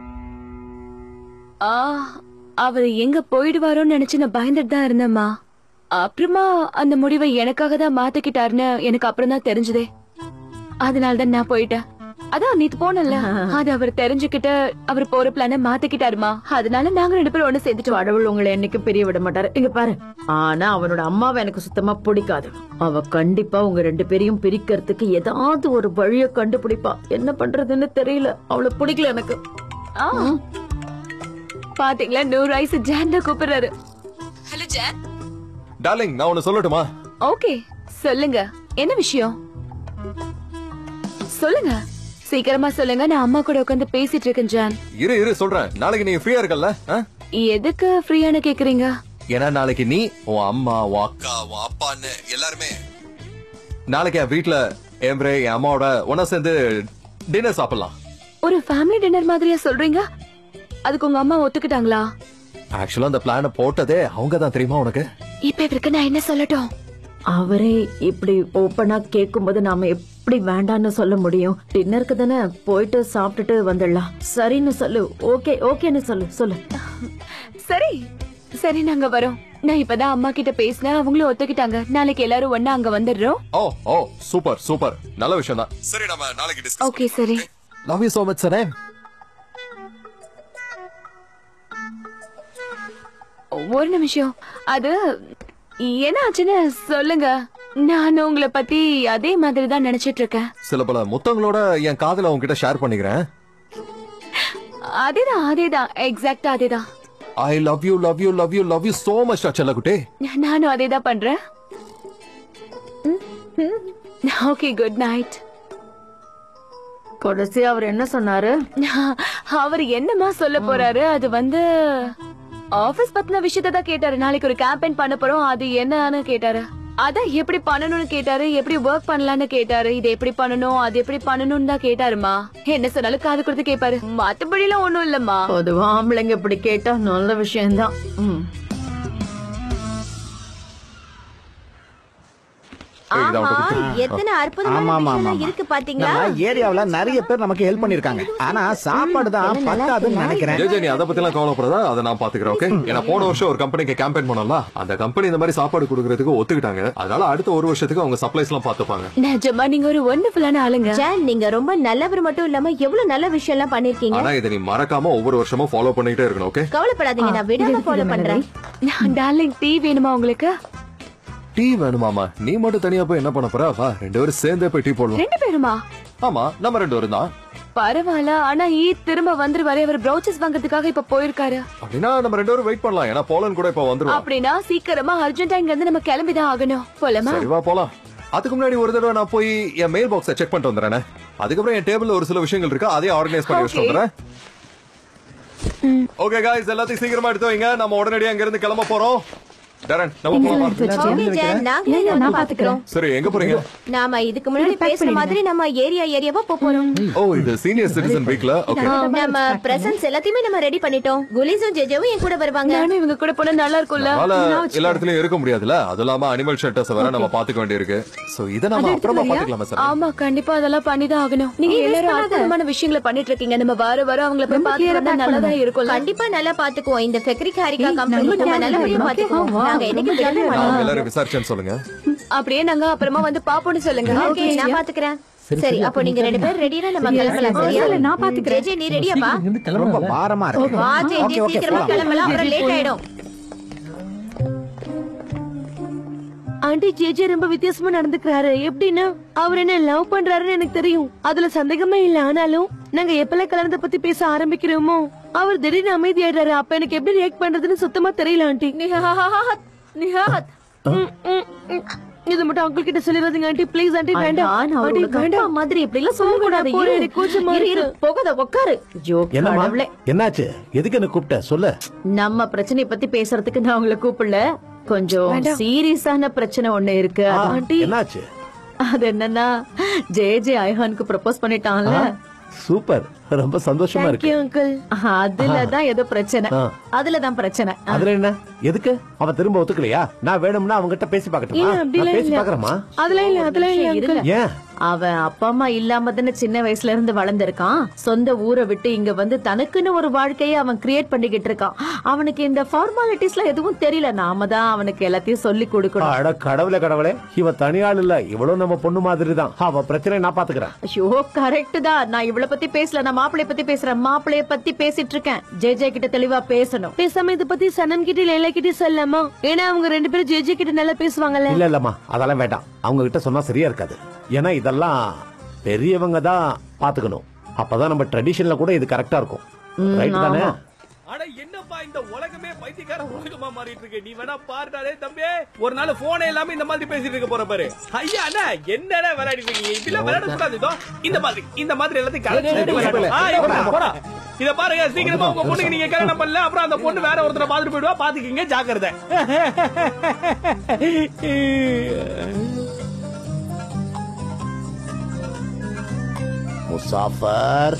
ஆ அவர் எங்க போயிடுவாரோன்னு நினைச்சு நான் பயந்துட்டு தான் இருந்தேம்மா அப்புறமா அந்த முடிவை எனக்காக தான் மாத்திக்கிட்டாருன்னு எனக்கு அப்புறம் தான் தெரிஞ்சதே அதனால தான் நான் போயிட்டேன் அதான் நீத்து போனல அது அவர் தெரிஞ்சுக்கிட்டு அவர் போற பிளான மாத்திக்கிட்டாருமா அதனால நாங்க ரெண்டு பேரும் ஒண்ணு சேர்ந்துட்டோம் கடவுள் உங்களை என்னைக்கும் பிரிய விட மாட்டாரு இங்க பாரு ஆனா அவனோட அம்மாவை எனக்கு சுத்தமா பிடிக்காது அவ கண்டிப்பா உங்க ரெண்டு பேரையும் பிரிக்கிறதுக்கு ஏதாவது ஒரு வழிய கண்டுபிடிப்பா என்ன பண்றதுன்னு தெரியல அவளை பிடிக்கல எனக்கு ஆ. பாத்தீங்களா நூறு வயசு ஜான் தான் கூப்பிடுறாரு ஹலோ ஜான் டார்லிங் நான் ஒன்னு சொல்லட்டுமா ஓகே சொல்லுங்க என்ன விஷயம் சொல்லுங்க சீக்கிரமா சொல்லுங்க நான் அம்மா கூட உட்காந்து பேசிட்டு இருக்கேன் ஜான் இரு இரு சொல்றேன் நாளைக்கு நீ ஃப்ரீயா இருக்கல்ல ஆ? எதுக்கு ஃப்ரீயான கேக்குறீங்க ஏன்னா நாளைக்கு நீ உன் அம்மா உன் அக்கா உன் அப்பான்னு எல்லாருமே நாளைக்கு என் வீட்ல என் என் அம்மாவோட ஒன்னா சேர்ந்து டின்னர் சாப்பிடலாம் ஒரு ஃபேமிலி டின்னர் மாதிரியா சொல்றீங்க அதுக்கு உங்க அம்மா ஒத்துக்கிட்டாங்களா ஆக்சுவலா அந்த பிளான போட்டதே அவங்க தான் தெரியுமா உனக்கு இப்ப இவருக்கு நான் என்ன சொல்லட்டும் அவரே இப்படி ஓப்பனா கேக்கும்போது நாம எப்படி வேண்டான்னு சொல்ல முடியும் டின்னருக்கு தானே போயிட்டு சாப்பிட்டுட்டு வந்துடலாம் சரின்னு சொல்லு ஓகே ஓகேன்னு சொல்லு சொல்லு சரி சரி நாங்க வரோம் நான் இப்பதான் அம்மா கிட்ட பேசினேன் அவங்களும் ஒத்துக்கிட்டாங்க நாளைக்கு எல்லாரும் ஒண்ணா அங்க வந்துடுறோம் ஓ ஓ சூப்பர் சூப்பர் நல்ல விஷயம் தான் சரி நம்ம நாளைக்கு டிஸ்கஸ் ஓகே சரி லவ் யூ சோ மச் சரே ஒரு நிமிஷம் அது என்ன ஆச்சுன்னு சொல்லுங்க நான் உங்களை பத்தி அதே மாதிரி தான் நினைச்சிட்டு இருக்கேன் சில பல முத்தங்களோட என் காதல உன்கிட்ட ஷேர் பண்ணிக்கிறேன் அதேதான் அதேதான் எக்ஸாக்டா அதேதான் I love you love you love you love you so much செல்லக்குட்டே நானும் அதேதான் பண்றேன் ஓகே குட் நைட் கடைசி அவர் என்ன சொன்னாரு அவர் என்னமா சொல்ல போறாரு அது வந்து ஆபீஸ் பத்தின விஷயத்தை தான் கேட்டாரு நாளைக்கு ஒரு கேம்பெயின் பண்ண போறோம் அது என்னன்னு கேட்டாரு அதான் எப்படி பண்ணணும்னு கேட்டாரு எப்படி ஒர்க் பண்ணலாம்னு கேட்டாரு இது எப்படி பண்ணணும் அது எப்படி பண்ணணும்னு தான் கேட்டாருமா என்ன சொன்னாலும் காது கொடுத்து கேட்பாரு மத்தபடி எல்லாம் ஒண்ணும் இல்லம்மா பொதுவா ஆம்பளைங்க இப்படி கேட்டா நல்ல விஷயம்தான் ம். ஆமா, எத்தனை ஆமா ஆமா ஆமா இருக்கு பாத்தீங்களா நம்ம ஏரியாவுல நிறைய பேர் நமக்கு ஹெல்ப் பண்ணிருக்காங்க ஆனா சாப்பாடு தான் பத்தாதுன்னு நினைக்கிறேன் ஜெய் ஜெய், நீ அதை பத்தி எல்லாம் கவலைப்படாத அதை நான் பாத்துக்கிறேன் ஓகே ஏன்னா போன வருஷம் ஒரு கம்பெனிக்கு கேம்பெயின் பண்ணல அந்த கம்பெனி இந்த மாதிரி சாப்பாடு கொடுக்கறதுக்கு ஒத்துக்கிட்டாங்க அதனால அடுத்த ஒரு வருஷத்துக்கு அவங்க சப்ளைஸ் எல்லாம் பாத்துப்பாங்க நிஜமா நீங்க ஒரு ஒண்டர்ஃபுல்லான ஆளுங்க ஜான் நீங்க ரொம்ப நல்லவர் மட்டும் இல்லாம எவ்வளவு நல்ல விஷயம் எல்லாம் பண்ணிருக்கீங்க ஆனா இதை நீ மறக்காம ஒவ்வொரு வருஷமும் ஃபாலோ பண்ணிட்டே இருக்கணும் ஓகே கவலைப்படாதீங்க நான் விடாம ஃபாலோ பண்றேன் டார்லிங் டீ வேணுமா உங்களுக்கு டீ வேணுமாமா நீ மட்டும் தனியா போய் என்ன பண்ண போற வா ரெண்டு பேரும் சேர்ந்தே போய் டீ போடலாம் ரெண்டு பேருமா ஆமா நம்ம ரெண்டு பேரும் தான் பரவாயில்ல ஆனா ஈ திரும்ப வந்துருவாரு அவர் ப்ரௌச்சஸ் வாங்குறதுக்காக இப்ப போயிருக்காரு அப்படின்னா நம்ம ரெண்டு பேரும் வெயிட் பண்ணலாம் ஏன்னா போலன் கூட இப்ப வந்துருவோம் அப்படின்னா சீக்கிரமா அர்ஜென்டா இங்க இருந்து நம்ம கிளம்பிதான் ஆகணும் போலாமா சரி வா போலாம் அதுக்கு முன்னாடி ஒரு தடவை நான் போய் என் மெயில் பாக்ஸை செக் பண்ணிட்டு வந்துறேன் அதுக்கப்புறம் என் டேபிள்ல ஒரு சில விஷயங்கள் இருக்கு அதே ஆர்கனைஸ் பண்ணி வச்சுட்டு வந்துறேன் ஓகே காய்ஸ் எல்லாத்தையும் சீக்கிரமா எடுத்து வைங்க நம்ம உடனடியா இங்க இருந்து கிளம்ப போறோம் டரன் நம்ம போலாமா ஓகே ஜான் நாங்களே நான் பாத்துக்கிறோம் சரி எங்க போறீங்க நாம இதுக்கு முன்னாடி பேசுற மாதிரி நம்ம ஏரியா ஏரியாவா போப் போறோம் ஓ இது சீனியர் சிட்டிசன் வீக்ல ஓகே நம்ம பிரசன்ஸ் எல்லாத்தையுமே நம்ம ரெடி பண்ணிட்டோம் குலிஸும் ஜெஜவும் என் கூட வருவாங்க நானும் இவங்க கூட போனா நல்லா இருக்கும்ல அதனால எல்லா இடத்துலயும் இருக்க முடியாதுல அது இல்லாம அனிமல் ஷெல்டர்ஸ் வேற நம்ம பாத்துக்க வேண்டியிருக்கு சோ இத நம்ம அப்புறமா பாத்துக்கலாமா சார் ஆமா கண்டிப்பா அதெல்லாம் பண்ணிதான் ஆகணும் நீங்க எல்லாரும் அற்புதமான விஷயங்களை பண்ணிட்டு இருக்கீங்க நம்ம வார வாரம் அவங்கள போய் பார்த்து வந்தா நல்லதா இருக்கும் கண்டிப்பா நல்லா பாத்துக்குவோம் இந்த ஃபெக்ரிக் ஹாரிகா கம்பெனி நம்ம நல்லபடியா பாத்துக்குவோம் நாங்க என்னைக்கு விடவே நான் மாட்டோம். அவங்க எல்லாரும் விசாரிச்சேன்னு சொல்லுங்க அப்படியே நாங்க அப்புறமா வந்து பாப்போம்னு சொல்லுங்க ஓகே நான் பாத்துக்கிறேன் சரி அப்போ நீங்க ரெண்டு பேரும் ரெடினா நம்ம கிளம்பலாம் சரியா நான் பாத்துக்கிறேன். ஜெஜே நீ ரெடியாப்பா ரொம்ப பாரமா இருக்கு வா ஜெஜே ஓகே, ஓகே, சீக்கிரமா போலாம். கிளம்பலாம் அப்புறம் லேட் ஆயிடும் ஆண்டி ஜேஜே ரொம்ப வித்தியாசமா நடந்துக்கிறாரு எப்படின்னா அவர் என்ன லவ் பண்றாருன்னு எனக்கு தெரியும் அதுல சந்தேகமே இல்ல ஆனாலும் நாங்க எப்பெல்லாம் கல்யாணத்தை பத்தி பேச ஆரம்பிக்கிறோமோ அவர் திடீர்னு அமைதியாயிடுறாரு அப்ப எனக்கு எப்படி ரியாக்ட் பண்றதுன்னு சுத்தமா தெரியல ஆண்டி நிஹாத் நிஹாத் ம், ம், ம். இது மட்டும் அங்கிள் கிட்ட சொல்லிடாதீங்க ஆண்டி ப்ளீஸ் ஆண்டி வேண்டாம் நான் ஆண்டி அவரோட வேண்டாம் அப்பா மாதிரி இப்படி எல்லாம் சொல்ல கூடாது போறேன், இரு. எனக்கு கூச்சமா இரு, இரு, இருக்கு. போகாத உட்காரு ஜோ என்னம்மா கடவுளே என்னாச்சு எதுக்கு என்ன கூப்பிட்ட சொல்லு நம்ம பிரச்சனைய பத்தி பேசுறதுக்கு நான் உங்களை கூப்பிடல கொஞ்சம் சீரியஸான பிரச்சனை ஒண்ணு இருக்கு ஆ, ஆண்டி என்னாச்சு அது என்னன்னா ஜே ஜே ஐஹானுக்கு ப்ரப்போஸ் பண்ணிட்டான்ல சூப்பர் ரொம்ப சந்தோஷமா இருக்கு அங்கிள் அதுலதான் ஏதோ பிரச்சனை ஆ. அதுலதான் பிரச்சனை அதுல என்ன எதுக்கு அவன் திரும்ப ஒத்துக்கலையா நான் வேணும்னா அவங்கிட்ட பேசி பார்க்கட்டுமா இல்ல நான் அப்படிலாம் பேசி இல்ல பாக்குறேமா அதெல்லாம் இல்ல அதெல்லாம் இல்ல இருங்க. அங்கிள் ஏன் அவன் அப்பா அம்மா இல்லாம தானே சின்ன வயசுல இருந்து வளர்ந்திருக்கான் சொந்த ஊரை விட்டு இங்க வந்து தனக்குன்னு ஒரு வாழ்க்கையை அவன் கிரியேட் பண்ணிக்கிட்டு இருக்கான் அவனுக்கு இந்த ஃபார்மாலிட்டிஸ்லாம் எதுவும் தெரியல நாம தான் அவனுக்கு எல்லாத்தையும் சொல்லி கொடுக்கணும் அட கடவுளே கடவுளே இவ தனியாள் இல்ல இவளும் நம்ம பொண்ணு மாதிரி தான் அவ பிரச்சனை நான் பாத்துக்கிறேன் ஐயோ கரெக்ட் தான் நான் இவள பத்தி பேசல நான் மாப்பிளைய பத்தி பேசுறேன் மாப்பிளைய பத்தி பேசிட்டு இருக்கேன் ஜே ஜே கிட்ட தெளிவா பேசணும் பேசாம இத பத்தி சனம் கிட்ட லைலா கிட்ட சொல்லலாமா ஏன்னா அவங்க ரெண்டு பேரும் ஜேஜே கிட்ட நல்லா பேசுவாங்கல்ல இல்ல இல்லம்மா அதெல்லாம் வேண்டாம் அவங்க கிட்ட சொன்னா சரியா இருக்காது ஏன்னா இதெல்லாம் பெரியவங்க தான் பாத்துக்கணும் அப்பதான் நம்ம ட்ரெடிஷன்ல கூட இது கரெக்டா இருக்கும் ரைட் தானே அட என்னப்பா இந்த உலகமே பைத்தியக்கார உலகமா மாறிட்டு இருக்கு நீ வேணா பாருடாடே தம்பி ஒரு நாள் போனே இல்லாம இந்த மாதிரி பேசிட்டு இருக்க போற பாரு ஐயா அண்ணா என்னடா விளையாடிட்டு இருக்கீங்க இப்படிலாம் விளையாட கூடாது இதோ இந்த மாதிரி இந்த மாதிரி எல்லாத்தையும் கலந்து விளையாடணும். ஆ, இவங்க போடா. இத பாருங்க சீக்கிரமா உங்க பொண்ணுக்கு நீங்க கல்யாணம் பண்ணல அப்புறம் அந்த பொண்ணு வேற ஒருத்தரை பாத்துட்டு போயிடுவா பாத்துக்கீங்க ஜாக்கிரதை முசாஃபர்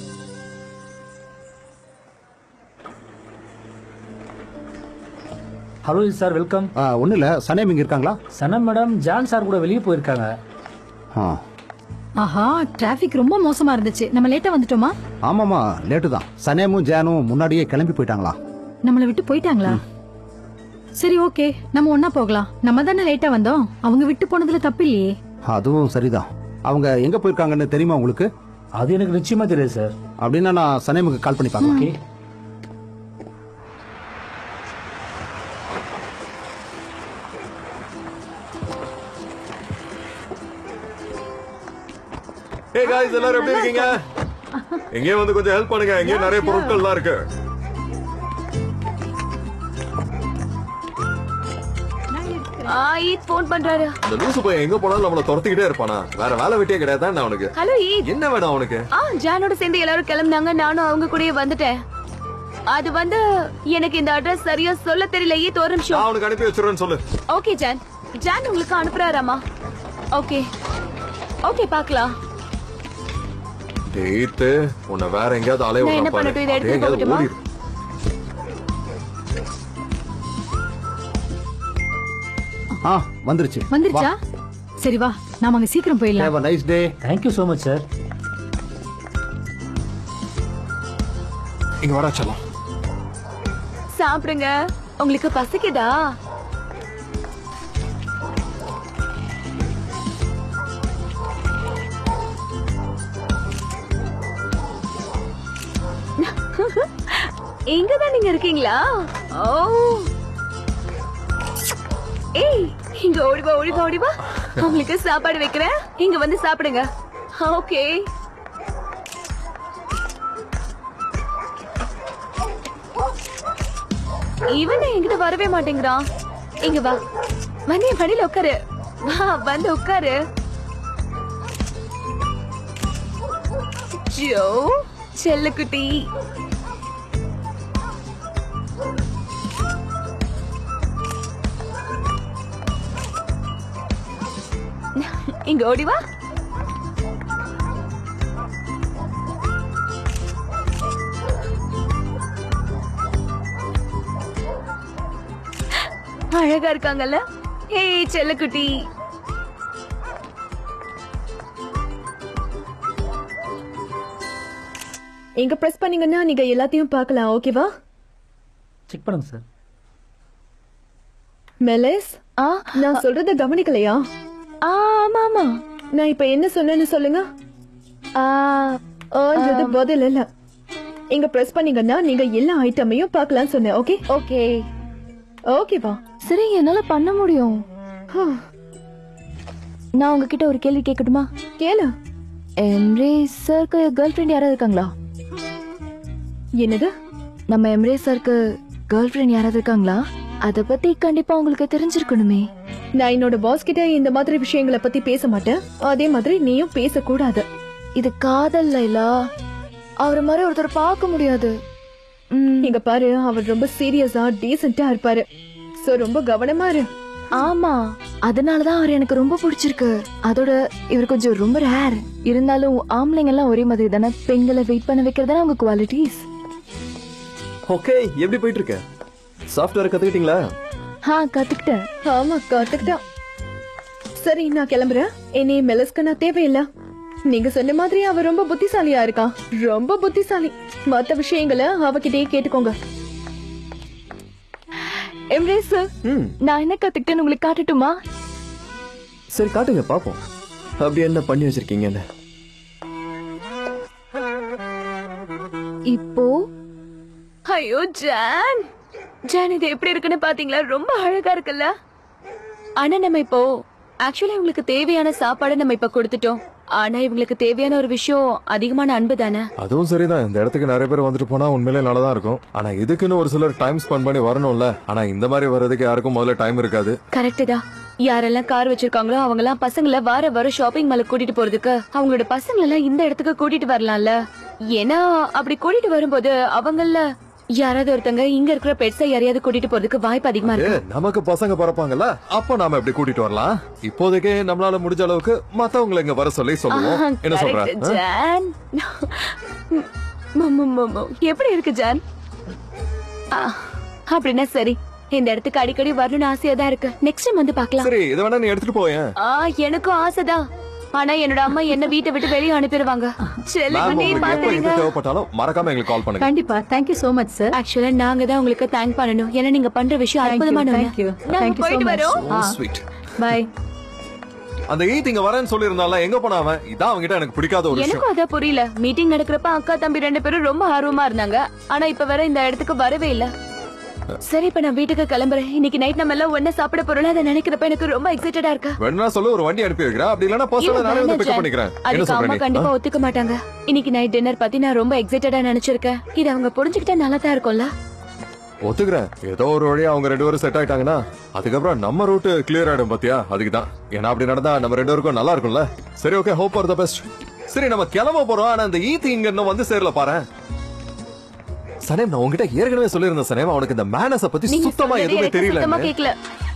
ஹலோ சார் வெல்கம் ஒன்றும் இல்லை சனேம் இங்கே இருக்காங்களா சனம் மேடம் ஜான் சார் கூட வெளியே போயிருக்காங்க ஆ ஆஹா டிராபிக் ரொம்ப மோசமா இருந்துச்சு நம்ம லேட்டா வந்துட்டோமா ஆமாம்மா லேட்டு தான் சனேமும் ஜானும் முன்னாடியே கிளம்பி போயிட்டாங்களா நம்மள விட்டு போயிட்டாங்களா சரி ஓகே நம்ம ஒன்னா போகலாம் நம்ம தானே லேட்டா வந்தோம் அவங்க விட்டு போனதுல தப்பு இல்லையே அதுவும் சரிதான் அவங்க எங்கே போயிருக்காங்கன்னு தெரியுமா உங்களுக்கு அது எனக்கு நிச்சயமா தெரியாது சார் அப்படின்னா நான் சனேமுக்கு கால் பண்ணி பார்க்கலாம் ஓகே ஏ காய்ஸ் எல்லாரும் எப்படி இருக்கீங்க எங்கேயும் வந்து கொஞ்சம் ஹெல்ப் பண்ணுங்க எங்கேயும் நிறைய பொருட்கள்லாம் இருக்கு ஈத் போன் பண்றாரு இந்த லூசு பையன் எங்க போனாலும் நம்மள துரத்திக்கிட்டே இருப்பானா வேற வேலை வெட்டியே கிடையாது நான் அவனுக்கு ஹலோ ஈத் என்ன வேணும் அவனுக்கு ஆ ஜானோட சேர்ந்து எல்லாரும் கிளம்புனாங்க நானும் அவங்க கூடயே வந்துட்டேன் அது வந்து எனக்கு இந்த அட்ரஸ் சரியா சொல்ல தெரியல ஈத் ஒரு நான் நிமிஷம் அவனுக்கு அனுப்பி வச்சிருவேன்னு சொல்லு ஓகே ஜான் ஜான் உங்களுக்கு அனுப்புறாராமா ஓகே ஓகே பார்க்கலாம் டேத்து உன்னை வேற எங்கேயாவது அலைய நான் என்ன விடலாம் பாரு. பண்ணட்டும், இதை எடுத்து அப்படியே எங்கேயாவது போகட்டுமா? ஓடிரு. ஆ வந்துருச்சு வந்துருச்சா சரி வா நாம அங்க சீக்கிரம் போயிடலாம் have nice day thank you so much sir இங்க வரா செல்லம் சாப்பிடுங்க உங்களுக்கு பசிக்குதா இங்கதான் நீங்க இருக்கீங்களா ஓ ஏய் இங்க ஓடிவா ஓடிவா ஓடிவா உங்களுக்கு சாப்பாடு வைக்கிறேன் இங்க வந்து சாப்பிடுங்க ஓகே இவன் என்கிட்ட வரவே மாட்டேங்கிறான் இங்க வா வந்து என் மடியில உட்காரு வா வந்து உட்காரு ஜோ செல்லக்குட்டி இங்க ஓடி வா அழகா இருக்காங்கல்ல ஏய் செல்லக்குட்டி எங்க பிரஸ் பண்ணீங்கன்னா நீங்க எல்லாத்தையும் பார்க்கலாம் ஓகேவா செக் பண்ணுங்க சார் மெலிஸ் ஆ நான் சொல்றத கவனிக்கலையா ஆமா ஆமா நான் இப்ப என்ன சொன்னேன்னு சொல்லுங்க ஆன்றது பதில் இல்ல இங்க பிரஸ் பண்ணீங்கன்னா நீங்க எல்லா ஐட்டமையும் பார்க்கலாம் சொன்னேன் ஓகே ஓகே ஓகேவா சரி என்னால பண்ண முடியும் நான் உங்ககிட்ட ஒரு கேள்வி கேட்கட்டுமா கேளு எம்ரே சருக்கு கேர்ள் ஃப்ரெண்ட் யாராவது இருக்காங்களா என்னது நம்ம எம்ரே சருக்கு கேர்ள் ஃப்ரெண்ட் யாராவது இருக்காங்களா அத பத்தி கண்டிப்பா உங்களுக்கு தெரிஞ்சிருக்கணுமே நான் என்னோட பாஸ் கிட்ட இந்த மாதிரி விஷயங்களை பத்தி பேச மாட்டேன் அதே மாதிரி நீயும் பேசக்கூடாது இது காதல் லைலா அவர் மாதிரி ஒருத்தர் பார்க்க முடியாது இங்க பாரு அவர் ரொம்ப சீரியஸா டீசென்ட்டா இருப்பாரு சோ ரொம்ப கவனமா இரு ஆமா அதனாலதான் அவர் எனக்கு ரொம்ப பிடிச்சிருக்கு அதோட இவர் கொஞ்சம் ரொம்ப ரேர் இருந்தாலும் ஆம்பளைங்க எல்லாம் ஒரே மாதிரி தானே பெண்களை வெயிட் பண்ண வைக்கிறதானே அவங்க குவாலிட்டிஸ் ஓகே எப்படி போயிட்டு இருக்க சாஃப்ட்வேர் கத்துக்கிட்டீங்களா ஆ கத்துக்கிட்டேன் ஆமா கத்துக்கிட்டா சரி நான் கிளம்புறேன் இனி மெலஸ்க்கு நான் தேவையில்ல நீங்க சொன்ன மாதிரி அவ ரொம்ப புத்திசாலியா இருக்கா ரொம்ப புத்திசாலி மத்த விஷயங்களை அவகிட்டயே கேட்டுக்கோங்க எம்ரே சார் நான் என்ன கத்துக்கிட்டேன்னு உங்களுக்கு காட்டட்டுமா சரி காட்டுங்க பாப்போம் அப்படி என்ன பண்ணி வச்சிருக்கீங்கன்னு இப்போ ஐயோ ஜான் ஜான் இது எப்படி இருக்குன்னு பாத்தீங்களா ரொம்ப அழகா இருக்குல்ல ஆனா நம்ம இப்போ ஆக்சுவலா இவங்களுக்கு தேவையான சாப்பாடை நம்ம இப்ப கொடுத்துட்டோம் ஆனா இவங்களுக்கு தேவையான ஒரு விஷயம் அதிகமான அன்பு தானே அதுவும் சரிதான் இந்த இடத்துக்கு நிறைய பேர் வந்துட்டு போனா உண்மையிலே நல்லதா இருக்கும் ஆனா இதுக்குன்னு ஒரு சிலர் டைம் ஸ்பெண்ட் பண்ணி வரணும்ல ஆனா இந்த மாதிரி வர்றதுக்கு யாருக்கும் முதல்ல டைம் இருக்காது கரெக்ட் தான் யாரெல்லாம் கார் வச்சிருக்காங்களோ அவங்க எல்லாம் பசங்களை வார வாரம் ஷாப்பிங் மால கூட்டிட்டு போறதுக்கு அவங்களோட பசங்களை எல்லாம் இந்த இடத்துக்கு கூட்டிட்டு வரலாம்ல ஏன்னா அப்படி கூட்டிட்டு வரும்போது அவங்கள யாராவது ஒருத்தங்க இங்க இருக்கிற பெட்ஸை யாரையாவது கூட்டிட்டு போறதுக்கு வாய்ப்பு அதிகமா ஏ, இருக்கு நமக்கு பசங்க பிறப்பாங்கல்ல அப்ப நாம எப்படி கூட்டிட்டு வரலாம் இப்போதைக்கு நம்மளால முடிஞ்ச அளவுக்கு மத்தவங்களை இங்க வர சொல்லி சொல்லுவோம் ஆஹா, என்ன சொல்ற correct, ஆ? ஜான் ம, ம, ம, ம. எப்படி இருக்கு ஜான் ஆ, அப்படின்னா சரி இந்த இடத்துக்கு அடிக்கடி வரணும்னு ஆசையா தான் இருக்கு நெக்ஸ்ட் டைம் வந்து பார்க்கலாம் சரி இதை வேணா நீ எடுத்துட்டு போயேன் ஆ எனக்கும் ஆசைதான் ஆனா என்னோட அம்மா என்ன வீட்டை விட்டு வெளியே அனுப்பிடுவாங்க செல்ல மேம் நீ உங்களுக்கு எப்ப பாத்துறீங்க எது தேவைப்பட்டாலும் மறக்காம எங்களுக்கு கால் பண்ணுங்க கண்டிப்பா தேங்க்யூ சோ மச் சார் ஆக்சுவலா நாங்க தான் உங்களுக்கு தேங்க் பண்ணணும் ஏன்னா நீங்க பண்ற விஷயம் Thank you, அற்புதமான thank you. நாங்க Thank you so போயிட்டு much. வரோம் So sweet. பை அந்த ஈத் இங்க வரேன்னு சொல்லியிருந்தால எங்க போனா அவன் இதான் அவன்கிட்ட எனக்கு பிடிக்காத ஒரு விஷயம் எனக்கும் அதான் புரியல மீட்டிங் நடக்கிறப்ப அக்கா தம்பி ரெண்டு பேரும் ரொம்ப ஆர்வமா இருந்தாங்க ஆனா இப்ப வேற இந்த இடத்துக்கு வரவே இல்ல சரி இப்ப நான் வீட்டுக்கு கிளம்புறேன் இன்னைக்கு நைட் நம்ம எல்லாம் ஒண்ணா சாப்பிட போறோம் அதை நினைக்கிறப்ப எனக்கு ரொம்ப எக்ஸைட்டடா இருக்கு வேணா சொல்லு ஒரு வண்டி அனுப்பி வைக்கிறேன் அப்படி இல்லனா பர்சனலா நானே வந்து பிக்கப் பண்ணிக்கிறேன் என்ன அதுக்கு சொல்ற அம்மா நீ கண்டிப்பா ஆ? ஒத்துக்க மாட்டாங்க இன்னைக்கு நைட் டின்னர் பத்தி நான் ரொம்ப எக்ஸைட்டடா நினைச்சிருக்கேன் இது அவங்க புரிஞ்சுக்கிட்டா நல்லா தான் இருக்கும்ல ஒத்துக்கிறேன் ஏதோ ஒரு வழியா அவங்க ரெண்டு பேரும் செட் ஆயிட்டாங்கன்னா அதுக்கப்புறம் நம்ம ரூட் கிளியர் ஆயிடும் பாத்தியா அதுக்கு தான் ஏன்னா அப்படி நடந்தா நம்ம ரெண்டு பேருக்கும் நல்லா இருக்கும்ல சரி okay hope for the best சரி நம்ம கிளம்ப போறோம் ஆனா இந்த ஈத் இங்க இன்னும் வந்து சேரல பாரு சனேம் நான் உங்ககிட்ட ஏற்கனவே சொல்லியிருந்தேன் சனேம் அவனுக்கு இந்த மேனஸ பத்தி நீங்க சுத்தமா சொல்றது எதுவுமே எனக்கு தெரியல சுத்தமா கேக்கல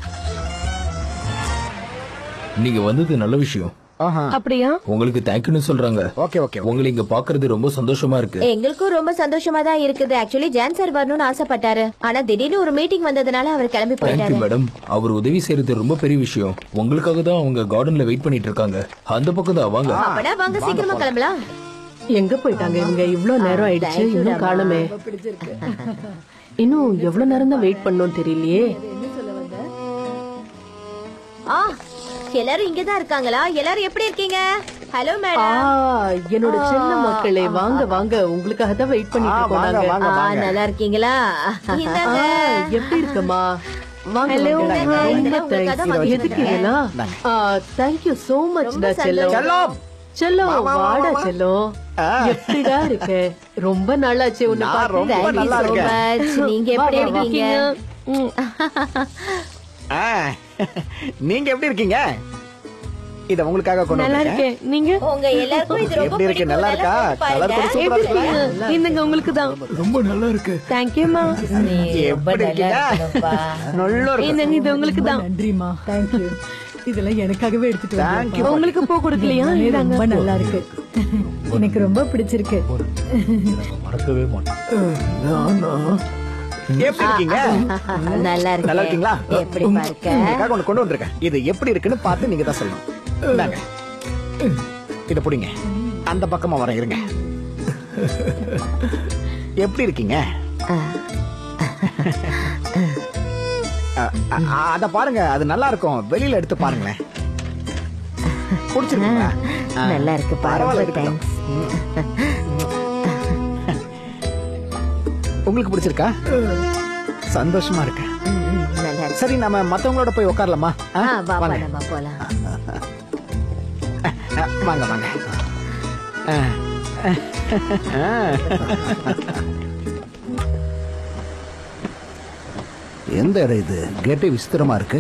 நீங்க வந்தது நல்ல விஷயம் அப்படியா உங்களுக்கு தேங்க்யூன்னு சொல்றாங்க ஓகே ஓகே உங்களை இங்க பாக்குறது ரொம்ப சந்தோஷமா இருக்கு எங்களுக்கும் ரொம்ப சந்தோஷமா தான் இருக்குது ஆக்சுவலி ஜான் சார் வரணும்னு ஆசைப்பட்டாரு ஆனா திடீர்னு ஒரு மீட்டிங் வந்ததுனால அவர் கிளம்பி தேங்க்யூ போயிட்டாரு மேடம் அவர் உதவி செய்யறது ரொம்ப பெரிய விஷயம் உங்களுக்காக தான் அவங்க கார்டன்ல வெயிட் பண்ணிட்டு இருக்காங்க அந்த பக்கம் தான் வாங்க அப்படா வாங்க சீக்கிரமா கிளம்பலாம் எங்க போயிட்டாங்க இவங்க இவ்ளோ நேரம் ஆயிடுச்சு thank you, இன்னும் டா. காணுமே இன்னும் எவ்வளவு நேரம் தான் வெயிட் பண்ணோம் தெரியலையே ஆ எல்லாரும் இங்க தான் இருக்காங்களா எல்லாரும் எப்படி இருக்கீங்க ஹலோ ஆ, மேடம் என்னோட சின்ன மக்களே வாங்க வாங்க உங்களுக்காக தான் வெயிட் பண்ணிட்டு இருக்கோம் நாங்க. ஆ, நல்லா இருக்கீங்களா இந்தாங்க. ஆ, எப்படி இருக்கமா வாங்க Hello, வாங்க. இந்தாங்க, ரொம்ப இதெல்லாம் உங்களுக்காக தான் thanks. வாங்கிட்டு எதுக்கு வந்திருக்கேன். இதெல்லாம் தேங்க்யூ சோ மச் ரொம்ப செல்லம் சந்தோஷம். செல்லம் வா, வா, வா, வாடா வா. செல்லம் எப்படிடா இருக்க ரொம்ப நாளாச்சு உன்னை நான் பார்த்து. ரொம்ப Thank you நல்லா so இருக்கேன். much. நீங்க வா, எப்படி வா, வா. இருக்கீங்க ம். ஆ, நீங்க எப்படி இருக்கீங்க இத உங்களுக்காக கொண்டு நல்லா வந்திருக்கேன் இருக்கேன் நீங்க உங்க எல்லாருக்கும் இது ரொம்ப எப்படி இருக்கு பிடிக்கும். நல்லா இருக்கா நல்லா கலர் கூட பாருங்க. சூப்பரா எப்படி இருக்கு இருக்கீங்க? இந்தங்க உங்களுக்கு தான் ரொம்ப நல்லா இருக்கு தேங்க்யூமா எப்படி இருக்கீங்க நல்லா இருக்கு இந்தங்க இது உங்களுக்கு தான் நன்றிமா தேங்க்யூ இதெல்லாம் எனக்காகவே எடுத்துட்டு Thank you. உங்களுக்கு பூ கொடுக்கலையா எல்லாமே இந்தாங்க. ரொம்ப நல்லா இருக்கு எனக்கு ரொம்ப பிடிச்சிருக்கு மறக்கவே மாட்டேன் எப்படி இருக்கீங்க நல்லா இருக்கு நல்லா இருக்கீங்களா எப்படி பார்க்க உங்களுக்காக ஒண்ணு கொண்டு வந்திருக்கேன் இது எப்படி இருக்குன்னு பார்த்து நீங்க தான் சொல்லணும் இந்தாங்க இத புடிங்க அந்த பக்கமா வரேன் இருங்க எப்படி இருக்கீங்க அ- அ- அத பாருங்க அது நல்லா இருக்கும் வெளியில எடுத்து பாருங்களேன் பிடிச்சிருக்கீங்களா ஆ. நல்லா இருக்கு பரவாயில்ல, பாருங்க இருக்கட்டும். உங்களுக்கு பிடிச்சிருக்கா சந்தோஷமா இருக்கு நல்லா இருக்கு சரி நம்ம மத்தவங்களோட போய் உட்காரலாமா ஆ? ஆ, வா, வா, வாங்க. நம்ம போலாம் ஆ, வாங்க வாங்க ஆ. ஆ. எந்த இடம் இது கேட்டே விசித்திரமா இருக்கு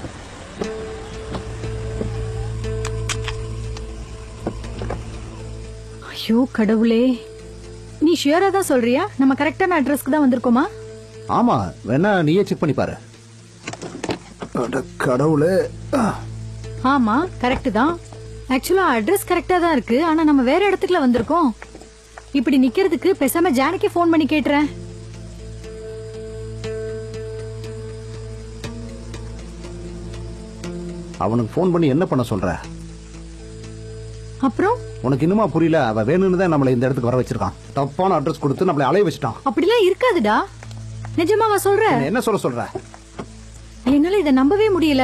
ஐயோ கடவுளே நீ ஷியரா தான் சொல்றியா நம்ம கரெக்டான அட்ரஸ்க்கு தான் வந்திருக்கோமா ஆமா வேணா நீயே செக் பண்ணி பாரு அட கடவுளே ஆ. ஆமா கரெக்ட் தான் ஆக்சுவலா அட்ரஸ் கரெக்டா தான் இருக்கு ஆனா நம்ம வேற இடத்துக்குல வந்திருக்கோம் இப்படி நிக்கிறதுக்கு பேசாம ஜானகி ஃபோன் பண்ணி கேட்டுறேன் அவனுக்கு ஃபோன் பண்ணி என்ன பண்ண சொல்ற அப்புறம் உனக்கு இன்னுமா புரியல அவ வேணும்னு தான் நம்மளை இந்த இடத்துக்கு வர வச்சிருக்கான் தப்பான அட்ரஸ் கொடுத்து நம்மளை அலைய வச்சிட்டான் அப்படிலாம் இருக்காதுடா நிஜமாவா சொல்ற என்ன என்ன சொல்ல சொல்ற என்னால இதை நம்பவே முடியல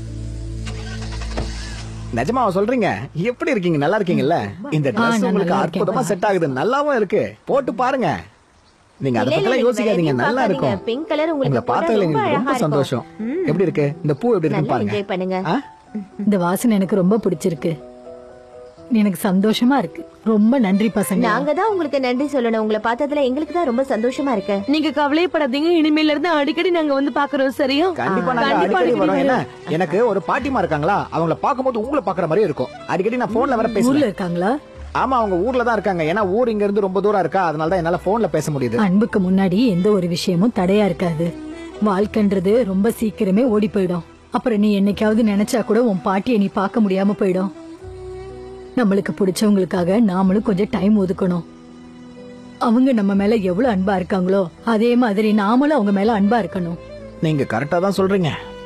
நிஜமாவா சொல்றீங்க எப்படி இருக்கீங்க நல்லா இருக்கீங்கல்ல இந்த ஆ, Dress நான் உங்களுக்கு நல்லா இருக்கேன். அற்புதமா செட் ஆகுது நல்லாவும் இருக்கு போட்டு பாருங்க நீங்க அதை இல்ல, இல்ல, பத்திலாம் நீங்க யோசிக்காதீங்க வேற நல்லா எதையும் இருக்கும் பார்க்காதீங்க. Pink color உங்களுக்கு உங்களை போட்டா பார்த்ததுல ரொம்ப எங்களுக்கு ரொம்ப அழகா சந்தோஷம் இருக்கும். ம். எப்படி இருக்கு இந்த பூ எப்படி இருக்குன்னு நல்லா பாருங்க என்ஜாய் பண்ணுங்க ஆ? இந்த வாசனை எனக்கு ரொம்ப பிடிச்சிருக்கு எனக்கு சந்தோஷமா இருக்கு ரொம்ப நன்றி பசங்க நாங்க தான் உங்களுக்கு நன்றி சொல்லணும் உங்களை பார்த்ததுல எங்களுக்கு தான் ரொம்ப சந்தோஷமா இருக்கு நீங்க கவலைப்படாதீங்க இனிமேல இருந்து அடிக்கடி நாங்க வந்து பாக்குறோம் சரியா கண்டிப்பா நாங்க கண்டிப்பா அடிக்கடி அடிக்கடி வரோம் என்ன வரோம். எனக்கு ஒரு பாட்டிமா இருக்காங்களா அவங்கள பார்க்கும்போது உங்களை பாக்குற மாதிரியே இருக்கும் அடிக்கடி நான் போன்ல வர ஊர்ல பேசுவேன் இருக்காங்களா ஆமா அவங்க ஊர்ல தான் இருக்காங்க ஏன்னா ஊர் இங்க இருந்து ரொம்ப தூரம் இருக்கா அதனால தான் என்னால போன்ல பேச முடியுது அன்புக்கு முன்னாடி எந்த ஒரு விஷயமும் தடையா இருக்காது வாழ்க்கைன்றது ரொம்ப சீக்கிரமே ஓடி போயிடும் அப்புறம் நீ என்னைக்காவது நினைச்சா கூட உன் பாட்டியை நீ பார்க்க முடியாம போயிடும் நம்மளுக்கு பிடிச்சவங்களுக்காக நாமளும் கொஞ்சம் டைம் ஒதுக்கணும் அவங்க நம்ம மேல எவ்வளவு அன்பா இருக்காங்களோ அதே மாதிரி நாமளும் அவங்க மேல அன்பா இருக்கணும் நீங்க கரெக்டா தான் சொல்றீங்க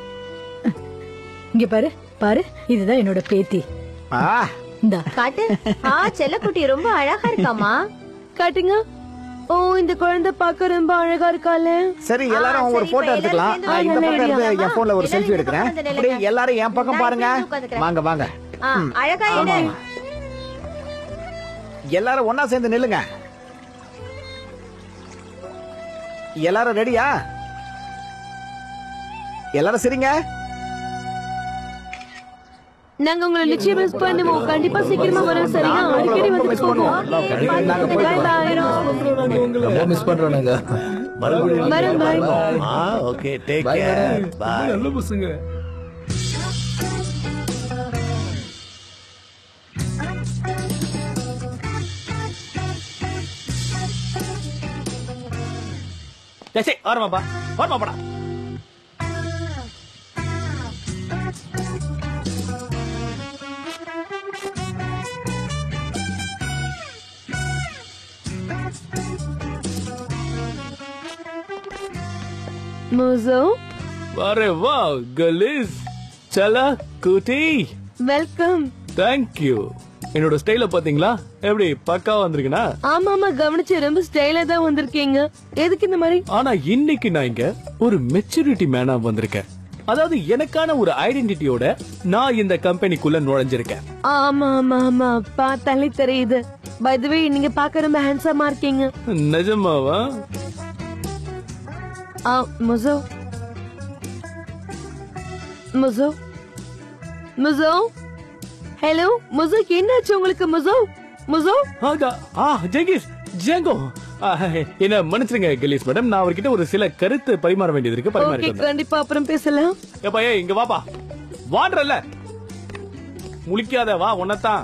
இங்க பாரு பாரு இதுதான் என்னோட பேத்தி ஆ இந்தா காட்டு ஆ செல்லக்குட்டி ரொம்ப அழகா இருக்காமா காட்டுங்க ஓ இந்த குழந்தை பார்க்க ரொம்ப அழகா இருக்கால சரி எல்லாரும் ஒரு போட்டோ எடுத்துக்கலாம் நான் இந்த பக்கம் இருந்து என் போன்ல ஒரு செல்ஃபி எடுக்கிறேன் அப்படியே எல்லாரும் என் பக்கம் பாருங்க வாங்க வாங்க ஆ, அழகா ஆமா, என்ன ஆமா. எல்லாரும் ஒன்னா சேர்ந்து நில்லுங்க எல்லாரும் ரெடியா எல்லாரும் சரிங்க நாங்க உங்களை நிச்சயம் மிஸ் பண்ணுவோம் கண்டிப்பா சீக்கிரமா வரோம் சரியா அடிக்கடி வந்து போவோம் ரொம்ப மிஸ் பண்றோம் நாங்க வரேன் பாய் ஆ okay take Bye, care madam. Bye நல்ல பசங்க டேய், சரி, ஓரமாப்பா ஓரமாப்படா மோசோ அரே வா கலிஸ் சலா குட்டி வெல்கம் தேங்க்யூ என்னோட ஸ்டைல பாத்தீங்களா எப்படி பக்காவா வந்திருக்குனா ஆமா ஆமா கவனிச்சு ரொம்ப ஸ்டைலா தான் வந்திருக்கீங்க எதுக்கு இந்த மாதிரி ஆனா இன்னைக்கு நான் இங்க ஒரு மெச்சூரிட்டி மேனா வந்திருக்கேன் அதாவது எனக்கான ஒரு ஐடென்டிட்டியோட நான் இந்த கம்பெனிக்குள்ள நுழைஞ்சிருக்கேன் ஆமா ஆமா ஆமா பார்த்தாலே தெரியுது பை தி வே நீங்க பார்க்க ரொம்ப ஹேண்ட்ஸமா இருக்கீங்க நிஜமாவா ஆ முசோ முசோ முசோ ஹலோ முசோ என்னாச்சு உங்களுக்கு முசோ முசோ ஆகா ஆ ஜெகிஸ் ஜெங்கோ ஆ, என்ன மன்னிச்சிருங்க கலீஸ் மேடம் நான் அவர்கிட்ட ஒரு சில கருத்து பரிமாற வேண்டியது இருக்கு ஓகே பரிமாறிட்டு வந்தேன். கண்டிப்பா அப்புறம் பேசலாம் ஏப்பா ஏய் இங்க வாப்பா வாடுறல்ல முழிக்காத வா உன்னத்தான்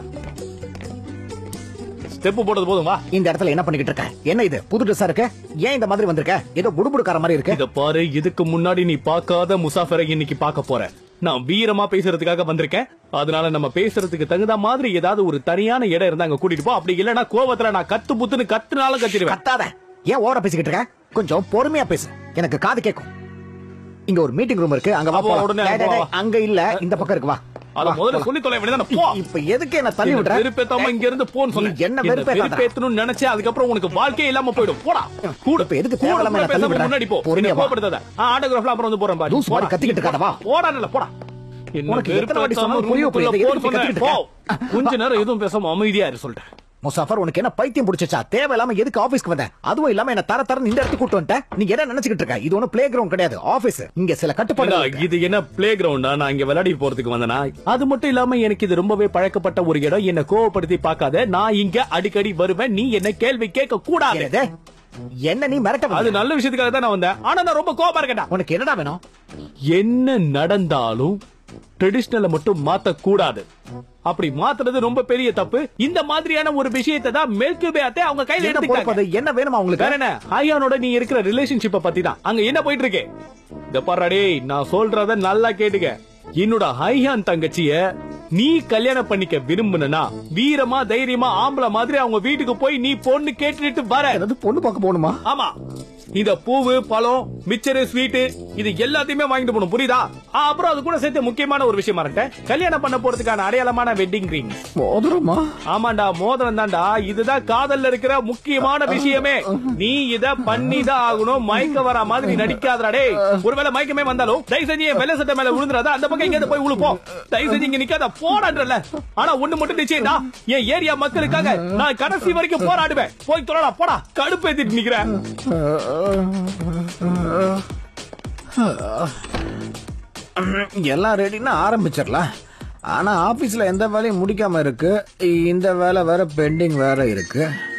ஸ்டெப் போட்டது போதும் வா இந்த இடத்துல என்ன பண்ணிக்கிட்டு இருக்க என்ன இது புது ட்ரெஸ்ஸா இருக்கு ஏன் இந்த மாதிரி வந்திருக்க ஏதோ புடுபுடுக்கார மாதிரி இருக்கு இத பாரு இதுக்கு முன்னாடி நீ பார்க்காத முசாஃபரை இன்னைக்கு பார்க்க போற நான் வீரமா பேசுறதுக்காக வந்திருக்கேன் அதனால நம்ம பேசுறதுக்கு தகுந்த மாதிரி ஏதாவது ஒரு தனியான இடம் இருந்தா அங்க கூட்டிட்டு போ அப்படி இல்லனா கோவத்துல நான் கத்து புத்துன்னு கத்துனாலும் கத்திடுவேன் கத்தாத ஏன் ஓவரா பேசிக்கிட்டு இருக்க கொஞ்சம் பொறுமையா பேசு எனக்கு காது கேட்கும் இங்க ஒரு மீட்டிங் ரூம் இருக்கு அங்க வா அப்போ போலாம். உடனே டேய், டேய், வா, டேய், அங்க இல்ல இந்த பக்கம் இருக்கு வா அத வா, முதல்ல வா. சொல்லி தொலை வேண்டியதானே போ இப்ப எதுக்கு என்ன தள்ளி விடுற வெறுப்பேத்தாம இங்க இருந்து போன்னு சொன்னேன் நீ என்ன இந்த வெறுப்பேத்தாத. வெறுப்பேத்தணும்னு நினைச்சே அதுக்கப்புறம் உனக்கு வாழ்க்கையே இல்லாம போயிடும் போடா கூட இப்ப எதுக்கு கூட தேவையில்லாம கூட என்ன தள்ளி பேசாம விடுற? முன்னாடி போ பொறுமையா என்ன வா. கோபப்படுத்தாத ஆட்டோகிராஃப்ல அப்புறம் வந்து போறேன் பாரு லூசு மாதிரி போடா. கத்திக்கிட்டு இருக்காத, வா. போடா இல்ல போடா என்ன உனக்கு எத்தனை வாட்டி வெறுப்பேத்தாம சொன்னாலும் புரிய ரூமுக்குள்ள புரியுது. போன்னு எதுக்கு சொன்னேன். கத்திக்கிட்டு போ கொஞ்ச நேரம் எதுவும் பேசாம அமைதியா இரு சொல்றேன் முசாஃபர் உனக்கு என்ன பைத்தியம் பிடிச்சா தேவையில்லாம எதுக்கு ஆபீஸ்க்கு வந்த அதுவும் இல்லாம என்ன தர தர இந்த இடத்துக்கு கூட்டு வந்துட்ட நீங்க என்ன நினைச்சுக்கிட்டு இருக்க இது ஒன்னும் பிளே கிரவுண்ட் கிடையாது ஆபீஸ் இங்க சில கட்டுப்பாடு ஏண்டா, இது என்ன பிளே கிரவுண்டா நான் இங்க விளையாடி போறதுக்கு வந்தனா அது மட்டும் இல்லாம எனக்கு இது ரொம்பவே பழக்கப்பட்ட ஒரு இடம் என்ன கோவப்படுத்தி பார்க்காத நான் இங்க அடிக்கடி வருவேன் நீ என்ன கேள்வி கேட்க கூடாது என்ன நீ மிரட்ட அது நல்ல விஷயத்துக்காக தான் நான் வந்தேன் ஆனா நான் ரொம்ப கோபமா இருக்கேன்டா உனக்கு என்னடா வேணும் என்ன நடந்தாலும் ட்ரெடிஷனல மட்டும் மாத்த கூடாது அப்படி மாத்துறது ரொம்ப பெரிய தப்பு இந்த மாதிரியான ஒரு விஷயத்தை தான் மெல்குபேத்தை அவங்க கையில என்ன பொறுப்பு அது? எடுத்துக்கிட்டாங்க என்ன வேணுமா உங்களுக்கு வேற என்ன ஹையானோட நீ இருக்கிற ரிலேஷன்ஷிப்ப பத்தி தான் அங்க என்ன போயிட்டு இருக்கு இந்த பாரு டேய் நான் சொல்றத நல்லா கேட்டுக்க என்னோட ஹையான் தங்கச்சிய நீ கல்யாணம் பண்ணிக்க விரும்புனா வீரமா தைரியமா ஆம்பளை மாதிரி அவங்க வீட்டுக்கு போய் நீ பொண்ணு கேட்டுட்டு வர பொண்ணு பார்க்க போகணுமா ஆமா இந்த பூவு பழம் மிச்சரு ஸ்வீட் இது எல்லாத்தையுமே வாங்கிட்டு போகணும் புரியுதா ஆ, அப்புறம் அது கூட சேர்த்து முக்கியமான ஒரு விஷயமா இருக்கேன் கல்யாணம் பண்ண போறதுக்கான அடையாளமான வெட்டிங் ரிங் மோதிரமா ஆமாண்டா மோதிரம் தான்டா இதுதான் காதல்ல இருக்கிற முக்கியமான விஷயமே நீ இத பண்ணி தான் ஆகணும் மயக்க வர மாதிரி நடிக்காதடா டேய் ஒருவேளை மயக்கமே வந்தாலும் தயவு செஞ்சு என் வெள்ள சட்டை மேல விழுந்துறாத அந்த பக்கம் எங்கேயாவது போய் விழுப்போம் தயவு செஞ்சு இங்க நிக்காத போடான்றல ஆனா ஒண்ணு மட்டும் நிச்சயம்டா என் ஏரியா மக்களுக்காக நான் கடைசி வரைக்கும் போராடுவேன் போய் தொழடா போடா கடுப்பேத்திட்டு நிக்கிறேன் எல்லாம் ரெடினா ஆரம்பிச்சிடலாம் ஆனா ஆபீஸ்ல எந்த வேலையும் முடிக்காம இருக்கு இந்த வேலை வேற பெண்டிங் வேற இருக்கு